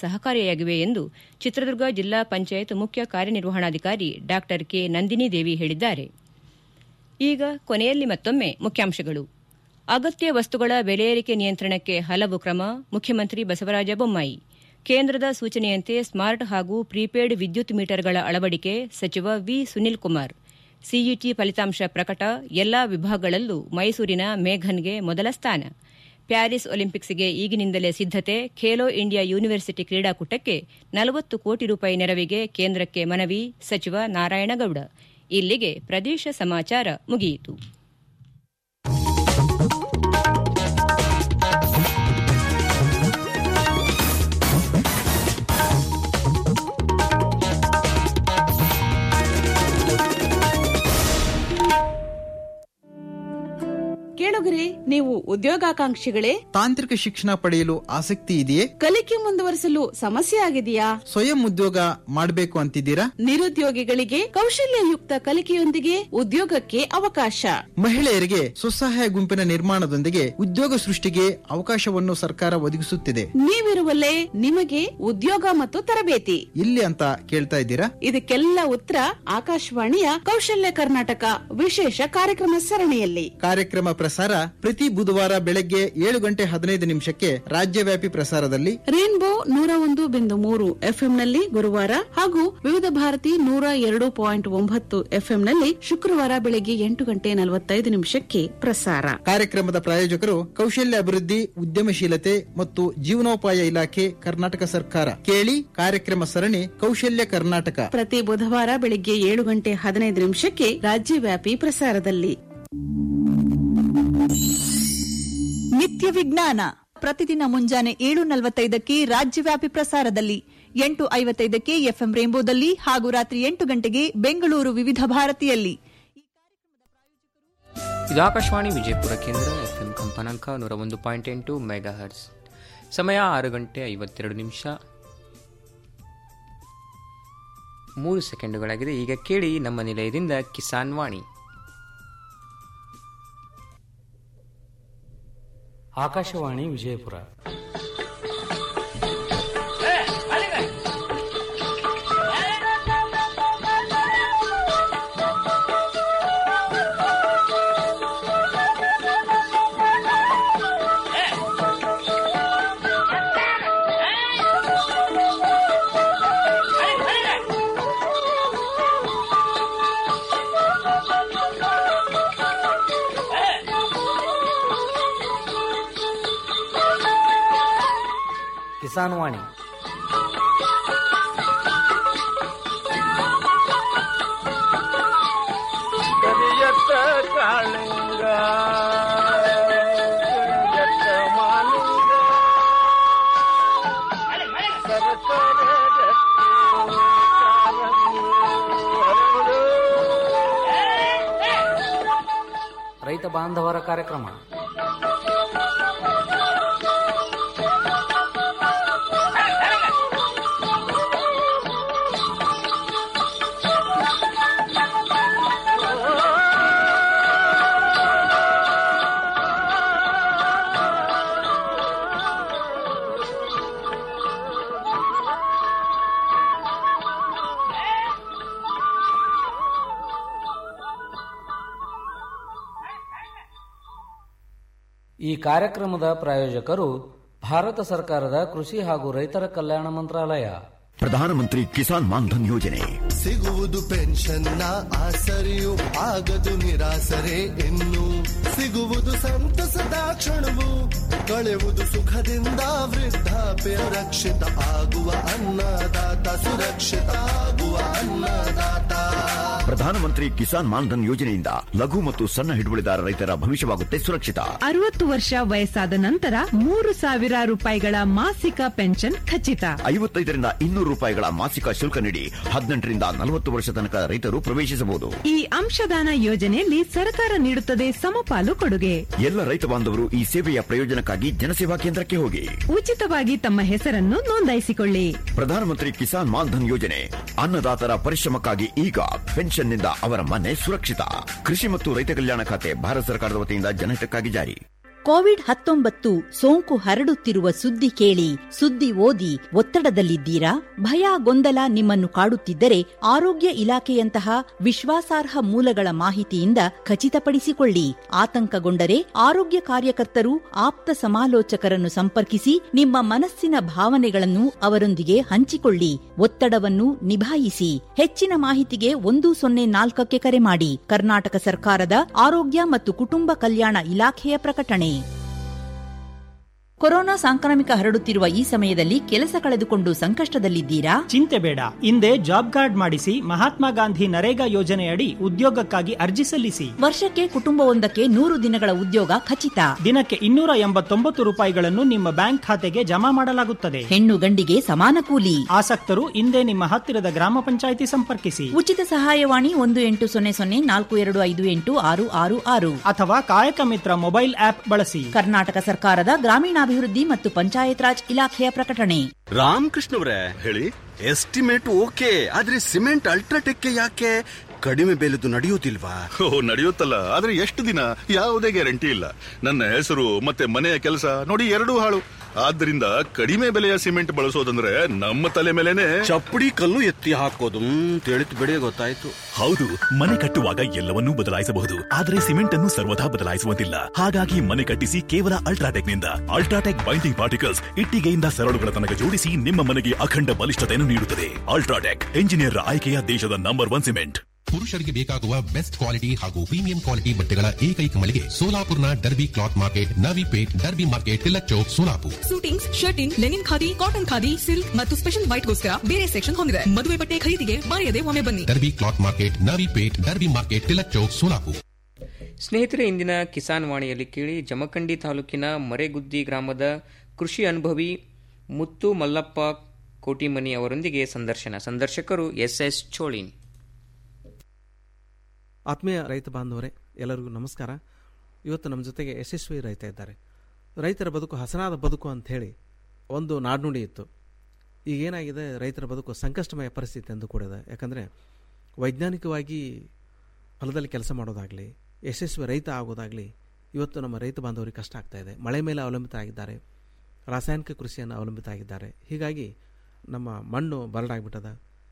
ಸಹಕಾರಿಯಾಗಿವೆ ಎಂದು ಚಿತ್ರದುರ್ಗ ಜಿಲ್ಲಾ ಪಂಚಾಯತ್ ಮುಖ್ಯ ಕಾರ್ಯನಿರ್ವಹಣಾಧಿಕಾರಿ ಡಾ ಕೆ ನಂದಿನಿ ದೇವಿ ಹೇಳಿದ್ದಾರೆ ಈಗ ಕೊನೆಯಲ್ಲಿ ಮತ್ತೊಮ್ಮೆ ಮುಖ್ಯಾಂಶಗಳು ಅಗತ್ಯ ವಸ್ತುಗಳ ಬೆಲೆ ಏರಿಕೆ ನಿಯಂತ್ರಣಕ್ಕೆ ಹಲವು ಕ್ರಮ ಮುಖ್ಯಮಂತ್ರಿ ಬಸವರಾಜ ಬೊಮ್ಮಾಯಿ ಕೇಂದ್ರದ ಸೂಚನೆಯಂತೆ ಸ್ಮಾರ್ಟ್ ಹಾಗೂ ಪ್ರೀಪೇಡ್ ವಿದ್ಯುತ್ ಮೀಟರ್ಗಳ ಅಳವಡಿಕೆ ಸಚಿವ ವಿ ಸುನಿಲ್ ಕುಮಾರ್ ಸಿಇಟಿ ಫಲಿತಾಂಶ ಪ್ರಕಟ ಎಲ್ಲಾ ವಿಭಾಗಗಳಲ್ಲೂ ಮೈಸೂರಿನ ಮೇಘನ್ಗೆ ಮೊದಲ ಸ್ಥಾನ ಪ್ಯಾರಿಸ್ ಒಲಿಂಪಿಕ್ಸ್ಗೆ ಈಗಿನಿಂದಲೇ ಸಿದ್ದತೆ ಖೇಲೋ ಇಂಡಿಯಾ ಯೂನಿವರ್ಸಿಟಿ ಕ್ರೀಡಾಕೂಟಕ್ಕೆ ನಲವತ್ತು ಕೋಟಿ ರೂಪಾಯಿ ನೆರವಿಗೆ ಕೇಂದ್ರಕ್ಕೆ ಮನವಿ ಸಚಿವ ನಾರಾಯಣಗೌಡ ಇಲ್ಲಿಗೆ ಪ್ರದೇಶ ಸಮಾಚಾರ ಮುಗಿಯಿತು ಕೇಳುಗರೆ ನೀವು ಉದ್ಯೋಗಾಕಾಂಕ್ಷಿಗಳೇ ತಾಂತ್ರಿಕ ಶಿಕ್ಷಣ ಪಡೆಯಲು ಆಸಕ್ತಿ ಇದೆಯೇ ಕಲಿಕೆ ಮುಂದುವರಿಸಲು ಸಮಸ್ಯೆ ಆಗಿದೆಯಾ ಸ್ವಯಂ ಉದ್ಯೋಗ ಮಾಡಬೇಕು ಅಂತಿದ್ದೀರಾ ನಿರುದ್ಯೋಗಿಗಳಿಗೆ ಕೌಶಲ್ಯಯುಕ್ತ ಕಲಿಕೆಯೊಂದಿಗೆ ಉದ್ಯೋಗಕ್ಕೆ ಅವಕಾಶ ಮಹಿಳೆಯರಿಗೆ ಸ್ವಸಹಾಯ ಗುಂಪಿನ ನಿರ್ಮಾಣದೊಂದಿಗೆ ಉದ್ಯೋಗ ಸೃಷ್ಟಿಗೆ ಅವಕಾಶವನ್ನು ಸರ್ಕಾರ ಒದಗಿಸುತ್ತಿದೆ ನೀವಿರುವಲ್ಲೇ ನಿಮಗೆ ಉದ್ಯೋಗ ಮತ್ತು ತರಬೇತಿ ಇಲ್ಲಿ ಅಂತ ಕೇಳ್ತಾ ಇದ್ದೀರಾ ಇದಕ್ಕೆಲ್ಲ ಉತ್ತರ ಆಕಾಶವಾಣಿಯ ಕೌಶಲ್ಯ ಕರ್ನಾಟಕ ವಿಶೇಷ ಕಾರ್ಯಕ್ರಮ ಸರಣಿಯಲ್ಲಿ ಕಾರ್ಯಕ್ರಮ ಪ್ರಸಾರ ಪ್ರತಿ ಬುಧವಾರ ಬೆಳಗ್ಗೆ ಏಳು ಗಂಟೆ ಹದಿನೈದು ನಿಮಿಷಕ್ಕೆ ರಾಜ್ಯವ್ಯಾಪಿ ಪ್ರಸಾರದಲ್ಲಿ ರೇನ್ಬೋ ನೂರ ಒಂದು ಬಿಂದು ಮೂರು ಎಫ್ಎಂನಲ್ಲಿ ಗುರುವಾರ ಹಾಗೂ ವಿವಿಧ ಭಾರತಿ ನೂರ ಎರಡು ಪಾಯಿಂಟ್ ಒಂಬತ್ತು ಎಫ್ಎಂನಲ್ಲಿ ಶುಕ್ರವಾರ ಬೆಳಗ್ಗೆ ಎಂಟು ಗಂಟೆ ನಲವತ್ತೈದು ನಿಮಿಷಕ್ಕೆ ಪ್ರಸಾರ ಕಾರ್ಯಕ್ರಮದ ಪ್ರಾಯೋಜಕರು ಕೌಶಲ್ಯ ಅಭಿವೃದ್ಧಿ ಉದ್ಯಮಶೀಲತೆ ಮತ್ತು ಜೀವನೋಪಾಯ ಇಲಾಖೆ ಕರ್ನಾಟಕ ಸರ್ಕಾರ ಕೇಳಿ ಕಾರ್ಯಕ್ರಮ ಸರಣಿ ಕೌಶಲ್ಯ ಕರ್ನಾಟಕ ಪ್ರತಿ ಬುಧವಾರ ಬೆಳಗ್ಗೆ ಏಳು ಗಂಟೆ ಹದಿನೈದು ನಿಮಿಷಕ್ಕೆ ರಾಜ್ಯವ್ಯಾಪಿ ಪ್ರಸಾರದಲ್ಲಿ ನಿತ್ಯ ವಿಜ್ಞಾನ ಪ್ರತಿದಿನ ಮುಂಜಾನೆ ಏಳು ನಲವತ್ತೈದಕ್ಕೆ ರಾಜ್ಯವ್ಯಾಪಿ ಪ್ರಸಾರದಲ್ಲಿ ಎಂಟು ಐವತ್ತೈದಕ್ಕೆ ಎಫ್ಎಂ ರೇಂಬೋದಲ್ಲಿ ಹಾಗೂ ರಾತ್ರಿ ಎಂಟು ಗಂಟೆಗೆ ಬೆಂಗಳೂರು ವಿವಿಧ ಭಾರತಿಯಲ್ಲಿ ಇದು ಆಕಾಶವಾಣಿ ವಿಜಯಪುರ ಕೇಂದ್ರ ಎಫ್ಎಂ ಕಂಪನಾಂಕ ನೂರ ಒಂದು ಪಾಯಿಂಟ್ ಎಂಟು ಮೆಗಾ ಹರ್ಸ್ ಸಮಯ ಆರು ಗಂಟೆ ಐವತ್ತೆರಡು ನಿಮಿಷ ಮೂರು ಸೆಕೆಂಡುಗಳಾಗಿದೆ ಈಗ ಕೇಳಿ ನಮ್ಮ ನಿಲಯದಿಂದ ಕಿಸಾನ್ ವಾಣಿ ಆಕಾಶವಾಣಿ ವಿಜಯಪುರ ಕಿಸಾನ್ ವಾಣಿ ಕರಿಯತ್ತ ಕಾಳಿಂಗ ಕರಿಯತ್ತ ಮಾಲಿಂಗ ಸರಸರ ಗಟ್ಟಿ ಕಾರಂಗಿ ಹರಡು. ರೈತ ಬಾಂಧವರ ಕಾರ್ಯಕ್ರಮ ಈ ಕಾರ್ಯಕ್ರಮದ ಪ್ರಾಯೋಜಕರು ಭಾರತ ಸರ್ಕಾರದ ಕೃಷಿ ಹಾಗೂ ರೈತರ ಕಲ್ಯಾಣ ಮಂತ್ರಾಲಯ ಪ್ರಧಾನಮಂತ್ರಿ ಕಿಸಾನ್ ಮಾನ್ಧನ್ ಯೋಜನೆ ಸಿಗುವುದು ಪೆನ್ಷನ್ನ ಆಸರೆಯು ಆಗದು ನಿರಾಸರೆ ಇನ್ನು ಸಿಗುವುದು ಸಂತಸದ ಕ್ಷಣವು ಕಳೆಯುವುದು ಸುಖದಿಂದ ವೃದ್ಧಾಪ್ಯ ರಕ್ಷಿತ ಆಗುವ ಅನ್ನದಾತ ಸುರಕ್ಷಿತ ಆಗುವ ಅನ್ನದಾತ ಪ್ರಧಾನಮಂತ್ರಿ ಕಿಸಾನ್ ಮಾನ್ಧನ್ ಯೋಜನೆಯಿಂದ ಲಘು ಮತ್ತು ಸಣ್ಣ ಹಿಡುವಳಿದಾರ ರೈತರ ಭವಿಷ್ಯವಾಗುತ್ತೆ ಸುರಕ್ಷಿತ ಅರವತ್ತು ವರ್ಷ ವಯಸ್ಸಾದ ನಂತರ ಮೂರು ಸಾವಿರ ರೂಪಾಯಿಗಳ ಮಾಸಿಕ ಪೆನ್ಷನ್ ಖಚಿತ ಐವತ್ತೈದರಿಂದ ಇನ್ನೂರು ರೂಪಾಯಿಗಳ ಮಾಸಿಕ ಶುಲ್ಕ ನೀಡಿ ಹದಿನೆಂಟರಿಂದ ನಲವತ್ತು ವರ್ಷ ತನಕ ರೈತರು ಪ್ರವೇಶಿಸಬಹುದು ಈ ಅಂಶದಾನ ಯೋಜನೆಯಲ್ಲಿ ಸರ್ಕಾರ ನೀಡುತ್ತದೆ ಸಮಪಾಲು ಕೊಡುಗೆ ಎಲ್ಲ ರೈತ ಬಾಂಧವರು ಈ ಸೇವೆಯ ಪ್ರಯೋಜನಕ್ಕಾಗಿ ಜನಸೇವಾ ಕೇಂದ್ರಕ್ಕೆ ಹೋಗಿ ಉಚಿತವಾಗಿ ತಮ್ಮ ಹೆಸರನ್ನು ನೋಂದಾಯಿಸಿಕೊಳ್ಳಿ ಪ್ರಧಾನಮಂತ್ರಿ ಕಿಸಾನ್ ಮಾನ್ಧನ್ ಯೋಜನೆ ಅನ್ನದಾತರ ಪರಿಶ್ರಮಕ್ಕಾಗಿ ಈಗ ಪೆನ್ಷನ್ನಿಂದ ಅವರ ಮನೆ ಸುರಕ್ಷಿತ ಕೃಷಿ ಮತ್ತು ರೈತ ಕಲ್ಯಾಣ ಖಾತೆ ಭಾರತ ಸರ್ಕಾರದ ವತಿಯಿಂದ ಜನಹಿತಕ್ಕಾಗಿ ಜಾರಿ ಕೋವಿಡ್ ಹತ್ತೊಂಬತ್ತು ಸೋಂಕು ಹರಡುತ್ತಿರುವ ಸುದ್ದಿ ಕೇಳಿ ಸುದ್ದಿ ಓದಿ ಒತ್ತಡದಲ್ಲಿದ್ದೀರಾ ಭಯ ಗೊಂದಲ ನಿಮ್ಮನ್ನು ಕಾಡುತ್ತಿದ್ದರೆ ಆರೋಗ್ಯ ಇಲಾಖೆಯಂತಹ ವಿಶ್ವಾಸಾರ್ಹ ಮೂಲಗಳ ಮಾಹಿತಿಯಿಂದ ಖಚಿತಪಡಿಸಿಕೊಳ್ಳಿ ಆತಂಕಗೊಂಡರೆ ಆರೋಗ್ಯ ಕಾರ್ಯಕರ್ತರು ಆಪ್ತ ಸಮಾಲೋಚಕರನ್ನು ಸಂಪರ್ಕಿಸಿ ನಿಮ್ಮ ಮನಸ್ಸಿನ ಭಾವನೆಗಳನ್ನು ಅವರೊಂದಿಗೆ ಹಂಚಿಕೊಳ್ಳಿ ಒತ್ತಡವನ್ನು ನಿಭಾಯಿಸಿ ಹೆಚ್ಚಿನ ಮಾಹಿತಿಗೆ ಒಂದು ಸೊನ್ನೆ ನಾಲ್ಕಕ್ಕೆ ಕರೆ ಮಾಡಿ ಕರ್ನಾಟಕ ಸರ್ಕಾರದ ಆರೋಗ್ಯ ಮತ್ತು ಕುಟುಂಬ ಕಲ್ಯಾಣ ಇಲಾಖೆಯ ಪ್ರಕಟಣೆ ಕೊರೋನಾ ಸಾಂಕ್ರಾಮಿಕ ಹರಡುತ್ತಿರುವ ಈ ಸಮಯದಲ್ಲಿ ಕೆಲಸ ಕಳೆದುಕೊಂಡು ಸಂಕಷ್ಟದಲ್ಲಿದ್ದೀರಾ ಚಿಂತೆ ಬೇಡ ಹಿಂದೆ ಜಾಬ್ ಕಾರ್ಡ್ ಮಾಡಿಸಿ ಮಹಾತ್ಮ ಗಾಂಧಿ ನರೇಗಾ ಯೋಜನೆಯಡಿ ಉದ್ಯೋಗಕ್ಕಾಗಿ ಅರ್ಜಿ ಸಲ್ಲಿಸಿ ವರ್ಷಕ್ಕೆ ಕುಟುಂಬವೊಂದಕ್ಕೆ ನೂರು ದಿನಗಳ ಉದ್ಯೋಗ ಖಚಿತ ದಿನಕ್ಕೆ ಇನ್ನೂರ ಎಂಬತ್ತೊಂಬತ್ತು ರೂಪಾಯಿಗಳನ್ನು ನಿಮ್ಮ ಬ್ಯಾಂಕ್ ಖಾತೆಗೆ ಜಮಾ ಮಾಡಲಾಗುತ್ತದೆ ಹೆಣ್ಣು ಗಂಡಿಗೆ ಸಮಾನ ಕೂಲಿ ಆಸಕ್ತರು ಹಿಂದೆ ನಿಮ್ಮ ಹತ್ತಿರದ ಗ್ರಾಮ ಪಂಚಾಯಿತಿ ಸಂಪರ್ಕಿಸಿ ಉಚಿತ ಸಹಾಯವಾಣಿ ಒಂದು ಎಂಟು ಸೊನ್ನೆ ಸೊನ್ನೆ ನಾಲ್ಕು ಎರಡು ಐದು ಎಂಟು ಆರು ಆರು ಆರು ಅಥವಾ ಕಾಯಕ ಮಿತ್ರ ಮೊಬೈಲ್ ಆಪ್ ಬಳಸಿ ಕರ್ನಾಟಕ ಸರ್ಕಾರದ ಗ್ರಾಮೀಣಾಭಿವೃದ್ಧಿ ಮತ್ತು ಪಂಚಾಯತ್ ರಾಜ್ ಇಲಾಖೆಯ ಪ್ರಕಟಣೆ ರಾಮಕೃಷ್ಣವ್ರೆ ಹೇಳಿ ಎಸ್ಟಿಮೇಟ್ ಓಕೆ ಆದ್ರೆ ಸಿಮೆಂಟ್ ಅಲ್ಟ್ರಾಟೆಕ್ ಯಾಕೆ ಕಡಿಮೆ ಬೆಲೆದು ನಡೆಯುವುದಿಲ್ವಾ ಓ ನಡೆಯುತ್ತಲ್ಲ ಆದ್ರೆ ಎಷ್ಟು ದಿನ ಯಾವುದೇ ಗ್ಯಾರಂಟಿ ಇಲ್ಲ ನನ್ನ ಹೆಸರು ಮತ್ತೆ ಮನೆಯ ಕೆಲಸ ನೋಡಿ ಎರಡೂ ಹಾಳು ಆದ್ದರಿಂದ ಕಡಿಮೆ ಬೆಲೆಯ ಸಿಮೆಂಟ್ ಬಳಸೋದಂದ್ರೆ ನಮ್ಮ ತಲೆ ಮೇಲೆನೆ ಚಪ್ಪಡಿ ಕಲ್ಲು ಎತ್ತಿ ಹಾಕೋದು ತಿಳಿತು ಬಿಡಿ ಗೊತ್ತಾಯ್ತು ಹೌದು ಮನೆ ಕಟ್ಟುವಾಗ ಎಲ್ಲವನ್ನೂ ಬದಲಾಯಿಸಬಹುದು ಆದರೆ ಸಿಮೆಂಟ್ ಅನ್ನು ಸರ್ವದಾ ಬದಲಾಯಿಸುವಂತಿಲ್ಲ ಹಾಗಾಗಿ ಮನೆ ಕಟ್ಟಿಸಿ ಕೇವಲ ಅಲ್ಟ್ರಾಟೆಕ್ ನಿಂದ ಅಲ್ಟ್ರಾಟೆಕ್ ಬೈಂಡಿಂಗ್ ಪಾರ್ಟಿಕಲ್ಸ್ ಇಟ್ಟಿಗೆಯಿಂದ ಸರಳುಗಳ ತನಕ ಜೋಡಿಸಿ ನಿಮ್ಮ ಮನೆಗೆ ಅಖಂಡ ಬಲಿಷ್ಠತೆಯನ್ನು ನೀಡುತ್ತದೆ ಅಲ್ಟ್ರಾಟೆಕ್ ಎಂಜಿನಿಯರ್ ಆಯ್ಕೆಯ ದೇಶದ ನಂಬರ್ ಒನ್ ಸಿಮೆಂಟ್ ಪುರುಷರಿಗೆ ಬೇಕಾಗುವ ಬೆಸ್ಟ್ ಕ್ವಾಲಿಟಿ ಹಾಗೂ ಪ್ರೀಮಿಯಂ ಕ್ವಾಲಿಟಿ ಬಟ್ಟೆಗಳ ಏಕೈಕ ಮಳಿಗೆ ಸೋಲಾಪುರ್ನ Derby cloth market Navipet Derby market Tilak Chowk Solapur suitings shirting linen khadi cotton khadi silk ಮತ್ತು ಸ್ಪೆಷಲ್ ವೈಟ್ಗೋಸ್ಕರ ಬೇರೆ ಸೆಕ್ಷನ್ ಹೊಂದಿದೆ ಮದುವೆ ಬಟ್ಟೆ ಖರೀದಿಗೆ ಮರೆಯದೆ ಒಮ್ಮೆ ಬನ್ನಿ Derby cloth market Navipet Derby market Tilak Chowk Solapur ಸ್ನೇಹಿತರೆ ಇಂದಿನ ಕಿಸಾನ್ ವಾಣಿಯಲ್ಲಿ ಕೇಳಿ ಜಮಖಂಡಿ ತಾಲೂಕಿನ ಮರೆಗುದ್ದಿ ಗ್ರಾಮದ ಕೃಷಿ ಅನುಭವಿ ಮುತ್ತು ಮಲ್ಲಪ್ಪ ಕೋಟಿಮನಿ ಅವರೊಂದಿಗೆ ಸಂದರ್ಶನ ಸಂದರ್ಶಕರು ಎಸ್ ಎಸ್ ಚೋಳಿನ್ ಆತ್ಮೀಯ ರೈತ ಬಾಂಧವರೇ ಎಲ್ಲರಿಗೂ ನಮಸ್ಕಾರ ಇವತ್ತು ನಮ್ಮ ಜೊತೆಗೆ ಯಶಸ್ವಿ ರೈತ ಇದ್ದಾರೆ ರೈತರ ಬದುಕು ಹಸನಾದ ಬದುಕು ಅಂಥೇಳಿ ಒಂದು ನಾಡ್ನುಡಿ ಇತ್ತು ಈಗೇನಾಗಿದೆ ರೈತರ ಬದುಕು ಸಂಕಷ್ಟಮಯ ಪರಿಸ್ಥಿತಿ ಎಂದು ಕೂಡಿದೆ ಯಾಕಂದರೆ ವೈಜ್ಞಾನಿಕವಾಗಿ ಹೊಲದಲ್ಲಿ ಕೆಲಸ ಮಾಡೋದಾಗಲಿ ಯಶಸ್ವಿ ರೈತ ಆಗೋದಾಗಲಿ ಇವತ್ತು ನಮ್ಮ ರೈತ ಬಾಂಧವರಿಗೆ ಕಷ್ಟ ಆಗ್ತಾ ಇದೆ ಮಳೆ ಮೇಲೆ ಅವಲಂಬಿತ ಆಗಿದ್ದಾರೆ ರಾಸಾಯನಿಕ ಕೃಷಿಯನ್ನು ಅವಲಂಬಿತ ಆಗಿದ್ದಾರೆ ಹೀಗಾಗಿ ನಮ್ಮ ಮಣ್ಣು ಬರಡಾಗ್ಬಿಟ್ಟದ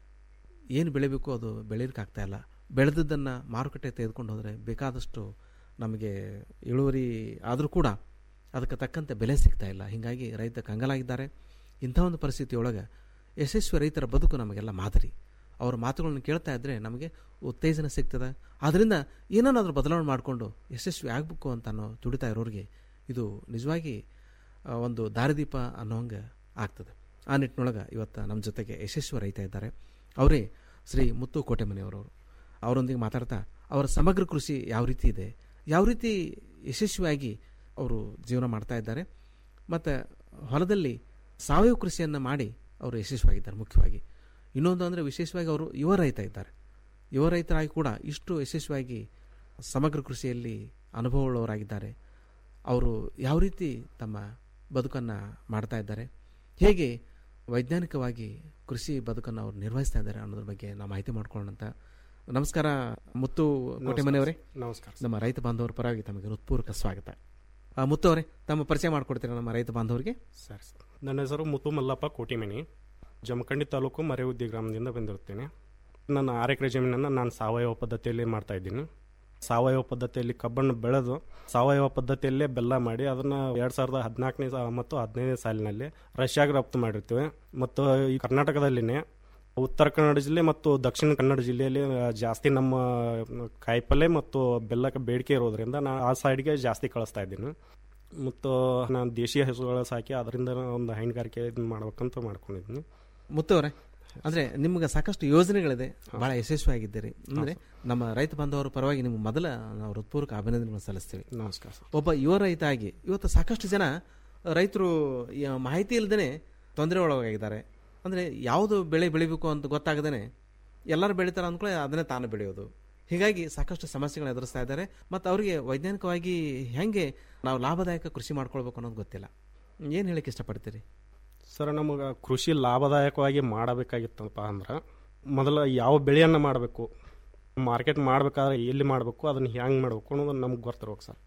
ಏನು ಬೆಳಿಬೇಕು ಅದು ಬೆಳೀಲಿಕ್ಕಾಗ್ತಾ ಇಲ್ಲ ಬೆಳೆದದ್ದನ್ನು ಮಾರುಕಟ್ಟೆ ತೆಗೆದುಕೊಂಡು ಹೋದರೆ ಬೇಕಾದಷ್ಟು ನಮಗೆ ಇಳುವರಿ ಆದರೂ ಕೂಡ ಅದಕ್ಕೆ ತಕ್ಕಂತೆ ಬೆಲೆ ಸಿಗ್ತಾ ಇಲ್ಲ ಹೀಗಾಗಿ ರೈತ ಕಂಗಾಲಾಗಿದ್ದಾರೆ ಇಂಥ ಒಂದು ಪರಿಸ್ಥಿತಿಯೊಳಗೆ ಯಶಸ್ವಿ ರೈತರ ಬದುಕು ನಮಗೆಲ್ಲ ಮಾದರಿ ಅವರ ಮಾತುಗಳನ್ನು ಕೇಳ್ತಾ ಇದ್ದರೆ ನಮಗೆ ಉತ್ತೇಜನ ಸಿಗ್ತದೆ ಆದ್ದರಿಂದ ಏನನ್ನಾದರೂ ಬದಲಾವಣೆ ಮಾಡಿಕೊಂಡು ಯಶಸ್ವಿ ಆಗಬೇಕು ಅಂತ ಅನ್ನೋ ತುಡಿತಾ ಇರೋರಿಗೆ ಇದು ನಿಜವಾಗಿ ಆ, ಒಂದು ದಾರಿದೀಪ ಅನ್ನೋಂಗೆ ಆಗ್ತದೆ ಆ ನಿಟ್ಟಿನೊಳಗೆ ಇವತ್ತು ನಮ್ಮ ಜೊತೆಗೆ ಯಶಸ್ವಿ ರೈತ ಇದ್ದಾರೆ ಅವರೇ ಶ್ರೀ ಮುತ್ತು ಕೋಟೆಮನೆಯವರವರು ಅವರೊಂದಿಗೆ ಮಾತಾಡ್ತಾ ಅವರ ಸಮಗ್ರ ಕೃಷಿ ಯಾವ ರೀತಿ ಇದೆ ಯಾವ ರೀತಿ ಯಶಸ್ವಿಯಾಗಿ ಅವರು ಜೀವನ ಮಾಡ್ತಾ ಇದ್ದಾರೆ ಮತ್ತು ಹೊಲದಲ್ಲಿ ಸಾವಯವ ಕೃಷಿಯನ್ನು ಮಾಡಿ ಅವರು ಯಶಸ್ವಿಯಾಗಿದ್ದಾರೆ ಮುಖ್ಯವಾಗಿ ಇನ್ನೊಂದು ಅಂದರೆ ವಿಶೇಷವಾಗಿ ಅವರು ಯುವ ರೈತ ಇದ್ದಾರೆ ಯುವ ರೈತರಾಗಿ ಕೂಡ ಇಷ್ಟು ಯಶಸ್ವಿಯಾಗಿ ಸಮಗ್ರ ಕೃಷಿಯಲ್ಲಿ ಅನುಭವವುಳ್ಳವರಾಗಿದ್ದಾರೆ ಅವರು ಯಾವ ರೀತಿ ತಮ್ಮ ಬದುಕನ್ನು ಮಾಡ್ತಾ ಇದ್ದಾರೆ ಹೇಗೆ ವೈಜ್ಞಾನಿಕವಾಗಿ ಕೃಷಿ ಬದುಕನ್ನು ಅವರು ನಿರ್ವಹಿಸ್ತಾ ಇದ್ದಾರೆ ಅನ್ನೋದ್ರ ಬಗ್ಗೆ ನಾವು ಮಾಹಿತಿ ಮಾಡ್ಕೊಳ್ಳೋಣ ಅಂತ ನಮಸ್ಕಾರ ಮುತ್ತು ಕೋಟೆಮನೆಯವರೇ ನಮಸ್ಕಾರ. ನಮ್ಮ ರೈತ ಬಾಂಧವರ ಪರವಾಗಿ ತಮಗೆ ಹೃತ್ಪೂರ್ವಕ ಸ್ವಾಗತ ಆ, ಮುತ್ತು ಅವರೇ ತಮ್ಮ ಪರಿಚಯ ಮಾಡಿಕೊಡ್ತೀರಾ ನಮ್ಮ ರೈತ ಬಾಂಧವರಿಗೆ ಸರಿ ಸರ್ ನನ್ನ ಹೆಸರು ಮುತ್ತು ಮಲ್ಲಪ್ಪ ಕೋಟಿಮನಿ ಜಮಖಂಡಿ ತಾಲೂಕು ಮರೆವುದ್ದಿ ಗ್ರಾಮದಿಂದ ಬಂದಿರುತ್ತೇನೆ ನನ್ನ ಆರು ಎಕರೆ ಜಮೀನನ್ನು ನಾನು ಸಾವಯವ ಪದ್ಧತಿಯಲ್ಲಿ ಮಾಡ್ತಾ ಇದ್ದೀನಿ ಸಾವಯವ ಪದ್ಧತಿಯಲ್ಲಿ ಕಬ್ಬನ್ನು ಬೆಳೆದು ಸಾವಯವ ಪದ್ಧತಿಯಲ್ಲೇ ಬೆಲ್ಲ ಮಾಡಿ ಅದನ್ನು ಎರಡು ಸಾವಿರದ ಹದಿನಾಲ್ಕನೇ ಮತ್ತು ಹದಿನೈದನೇ ಸಾಲಿನಲ್ಲಿ ರಷ್ಯಾಗೆ ರಫ್ತು ಮಾಡಿರ್ತೀವಿ ಮತ್ತು ಈ ಕರ್ನಾಟಕದಲ್ಲಿನೇ ಉತ್ತರ ಕನ್ನಡ ಜಿಲ್ಲೆ ಮತ್ತು ದಕ್ಷಿಣ ಕನ್ನಡ ಜಿಲ್ಲೆಯಲ್ಲಿ ಆ, ಜಾಸ್ತಿ ನಮ್ಮ ಕಾಯಿಪಲ್ಯ ಮತ್ತು ಬೆಲ್ಲಕ್ಕೆ ಬೇಡಿಕೆ ಇರೋದ್ರಿಂದ ನಾನು ಆ ಸೈಡ್ಗೆ ಜಾಸ್ತಿ ಕಳಿಸ್ತಾ ಇದ್ದೀನಿ ಮತ್ತು ನಾನು ದೇಶೀಯ ಹಸುಗಳ ಸಾಕಿ ಅದರಿಂದ ಒಂದು ಹೈನುಗಾರಿಕೆ ಇದನ್ನ ಮಾಡ್ಬೇಕಂತ ಮಾಡ್ಕೊಂಡಿದ್ದೀನಿ ಮುತ್ತು ಅವರೇ ಅಂದರೆ ನಿಮ್ಗೆ ಸಾಕಷ್ಟು ಯೋಜನೆಗಳಿದೆ ಭಾಳ ಯಶಸ್ವಿಯಾಗಿದ್ದೀರಿ ಅಂದರೆ ನಮ್ಮ ರೈತ ಬಾಂಧವರ ಪರವಾಗಿ ನಿಮ್ಗೆ ಮೊದಲ ನಾವು ಹೃತ್ಪೂರ್ವಕ ಅಭಿನಂದನೆಗಳನ್ನು ಸಲ್ಲಿಸ್ತೀವಿ ನಮಸ್ಕಾರ ಸರ್ ಒಬ್ಬ ಯುವ ರೈತ ಆಗಿ ಇವತ್ತು ಸಾಕಷ್ಟು ಜನ ರೈತರು ಈ ಮಾಹಿತಿ ಇಲ್ಲದೇ ತೊಂದರೆ ಒಳಗಾಗಿದ್ದಾರೆ ಅಂದರೆ ಯಾವುದು ಬೆಳೆ ಬೆಳಿಬೇಕು ಅಂತ ಗೊತ್ತಾಗದೇ ಎಲ್ಲರೂ ಬೆಳಿತಾರೆ ಅಂದ್ಕೊಳ್ಳಿ ಅದನ್ನೇ ತಾನು ಬೆಳೆಯೋದು ಹೀಗಾಗಿ ಸಾಕಷ್ಟು ಸಮಸ್ಯೆಗಳನ್ನ ಎದುರಿಸ್ತಾ ಇದ್ದಾರೆ ಮತ್ತು ಅವರಿಗೆ ವೈಜ್ಞಾನಿಕವಾಗಿ ಹೆಂಗೆ ನಾವು ಲಾಭದಾಯಕ ಕೃಷಿ ಮಾಡ್ಕೊಳ್ಬೇಕು ಅನ್ನೋದು ಗೊತ್ತಿಲ್ಲ ಏನು ಹೇಳಕ್ಕೆ ಇಷ್ಟಪಡ್ತೀರಿ ಸರ್ ನಮಗೆ ಕೃಷಿ ಲಾಭದಾಯಕವಾಗಿ ಮಾಡಬೇಕಾಗಿತ್ತಪ್ಪ ಅಂದ್ರೆ ಮೊದಲು ಯಾವ ಬೆಳೆಯನ್ನು ಮಾಡಬೇಕು ಮಾರ್ಕೆಟ್ ಮಾಡಬೇಕಾದ್ರೆ ಎಲ್ಲಿ ಮಾಡಬೇಕು ಅದನ್ನು ಹೆಂಗೆ ಮಾಡಬೇಕು ಅನ್ನೋದು ನಮ್ಗೆ ಗೊತ್ತಿರ್ಬೇಕು ಸರ್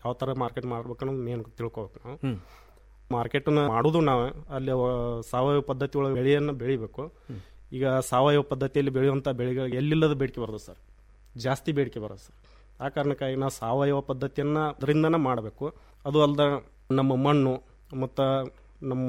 ಯಾವ ಥರ ಮಾರ್ಕೆಟ್ ಮಾಡ್ಬೇಕು ಅನ್ನೋದು ಮೇನ್ ತಿಳ್ಕೊಬೇಕು ನಾವು ಹ್ಮ್. ಮಾರ್ಕೆಟನ್ನ ಮಾಡೋದು ನಾವು ಅಲ್ಲಿ ಅವ- ಸಾವಯವ ಪದ್ಧತಿ ಒಳಗೆ ಬೆಳೆಯನ್ನು ಬೆಳಿಬೇಕು ಈಗ ಸಾವಯವ ಪದ್ಧತಿಯಲ್ಲಿ ಬೆಳೆಯುವಂಥ ಬೆಳೆಗಳಿಗೆ ಎಲ್ಲಿಲ್ಲದ ಬೇಡಿಕೆ ಬರೋದು ಸರ್ ಜಾಸ್ತಿ ಬೇಡಿಕೆ ಬರೋದು ಸರ್ ಆ ಕಾರಣಕ್ಕಾಗಿ ನಾವು ಸಾವಯವ ಪದ್ಧತಿಯನ್ನು ಅದರಿಂದನೇ ಮಾಡಬೇಕು ಅದು ಅಲ್ಲದೆ ನಮ್ಮ ಮಣ್ಣು ಮತ್ತು ನಮ್ಮ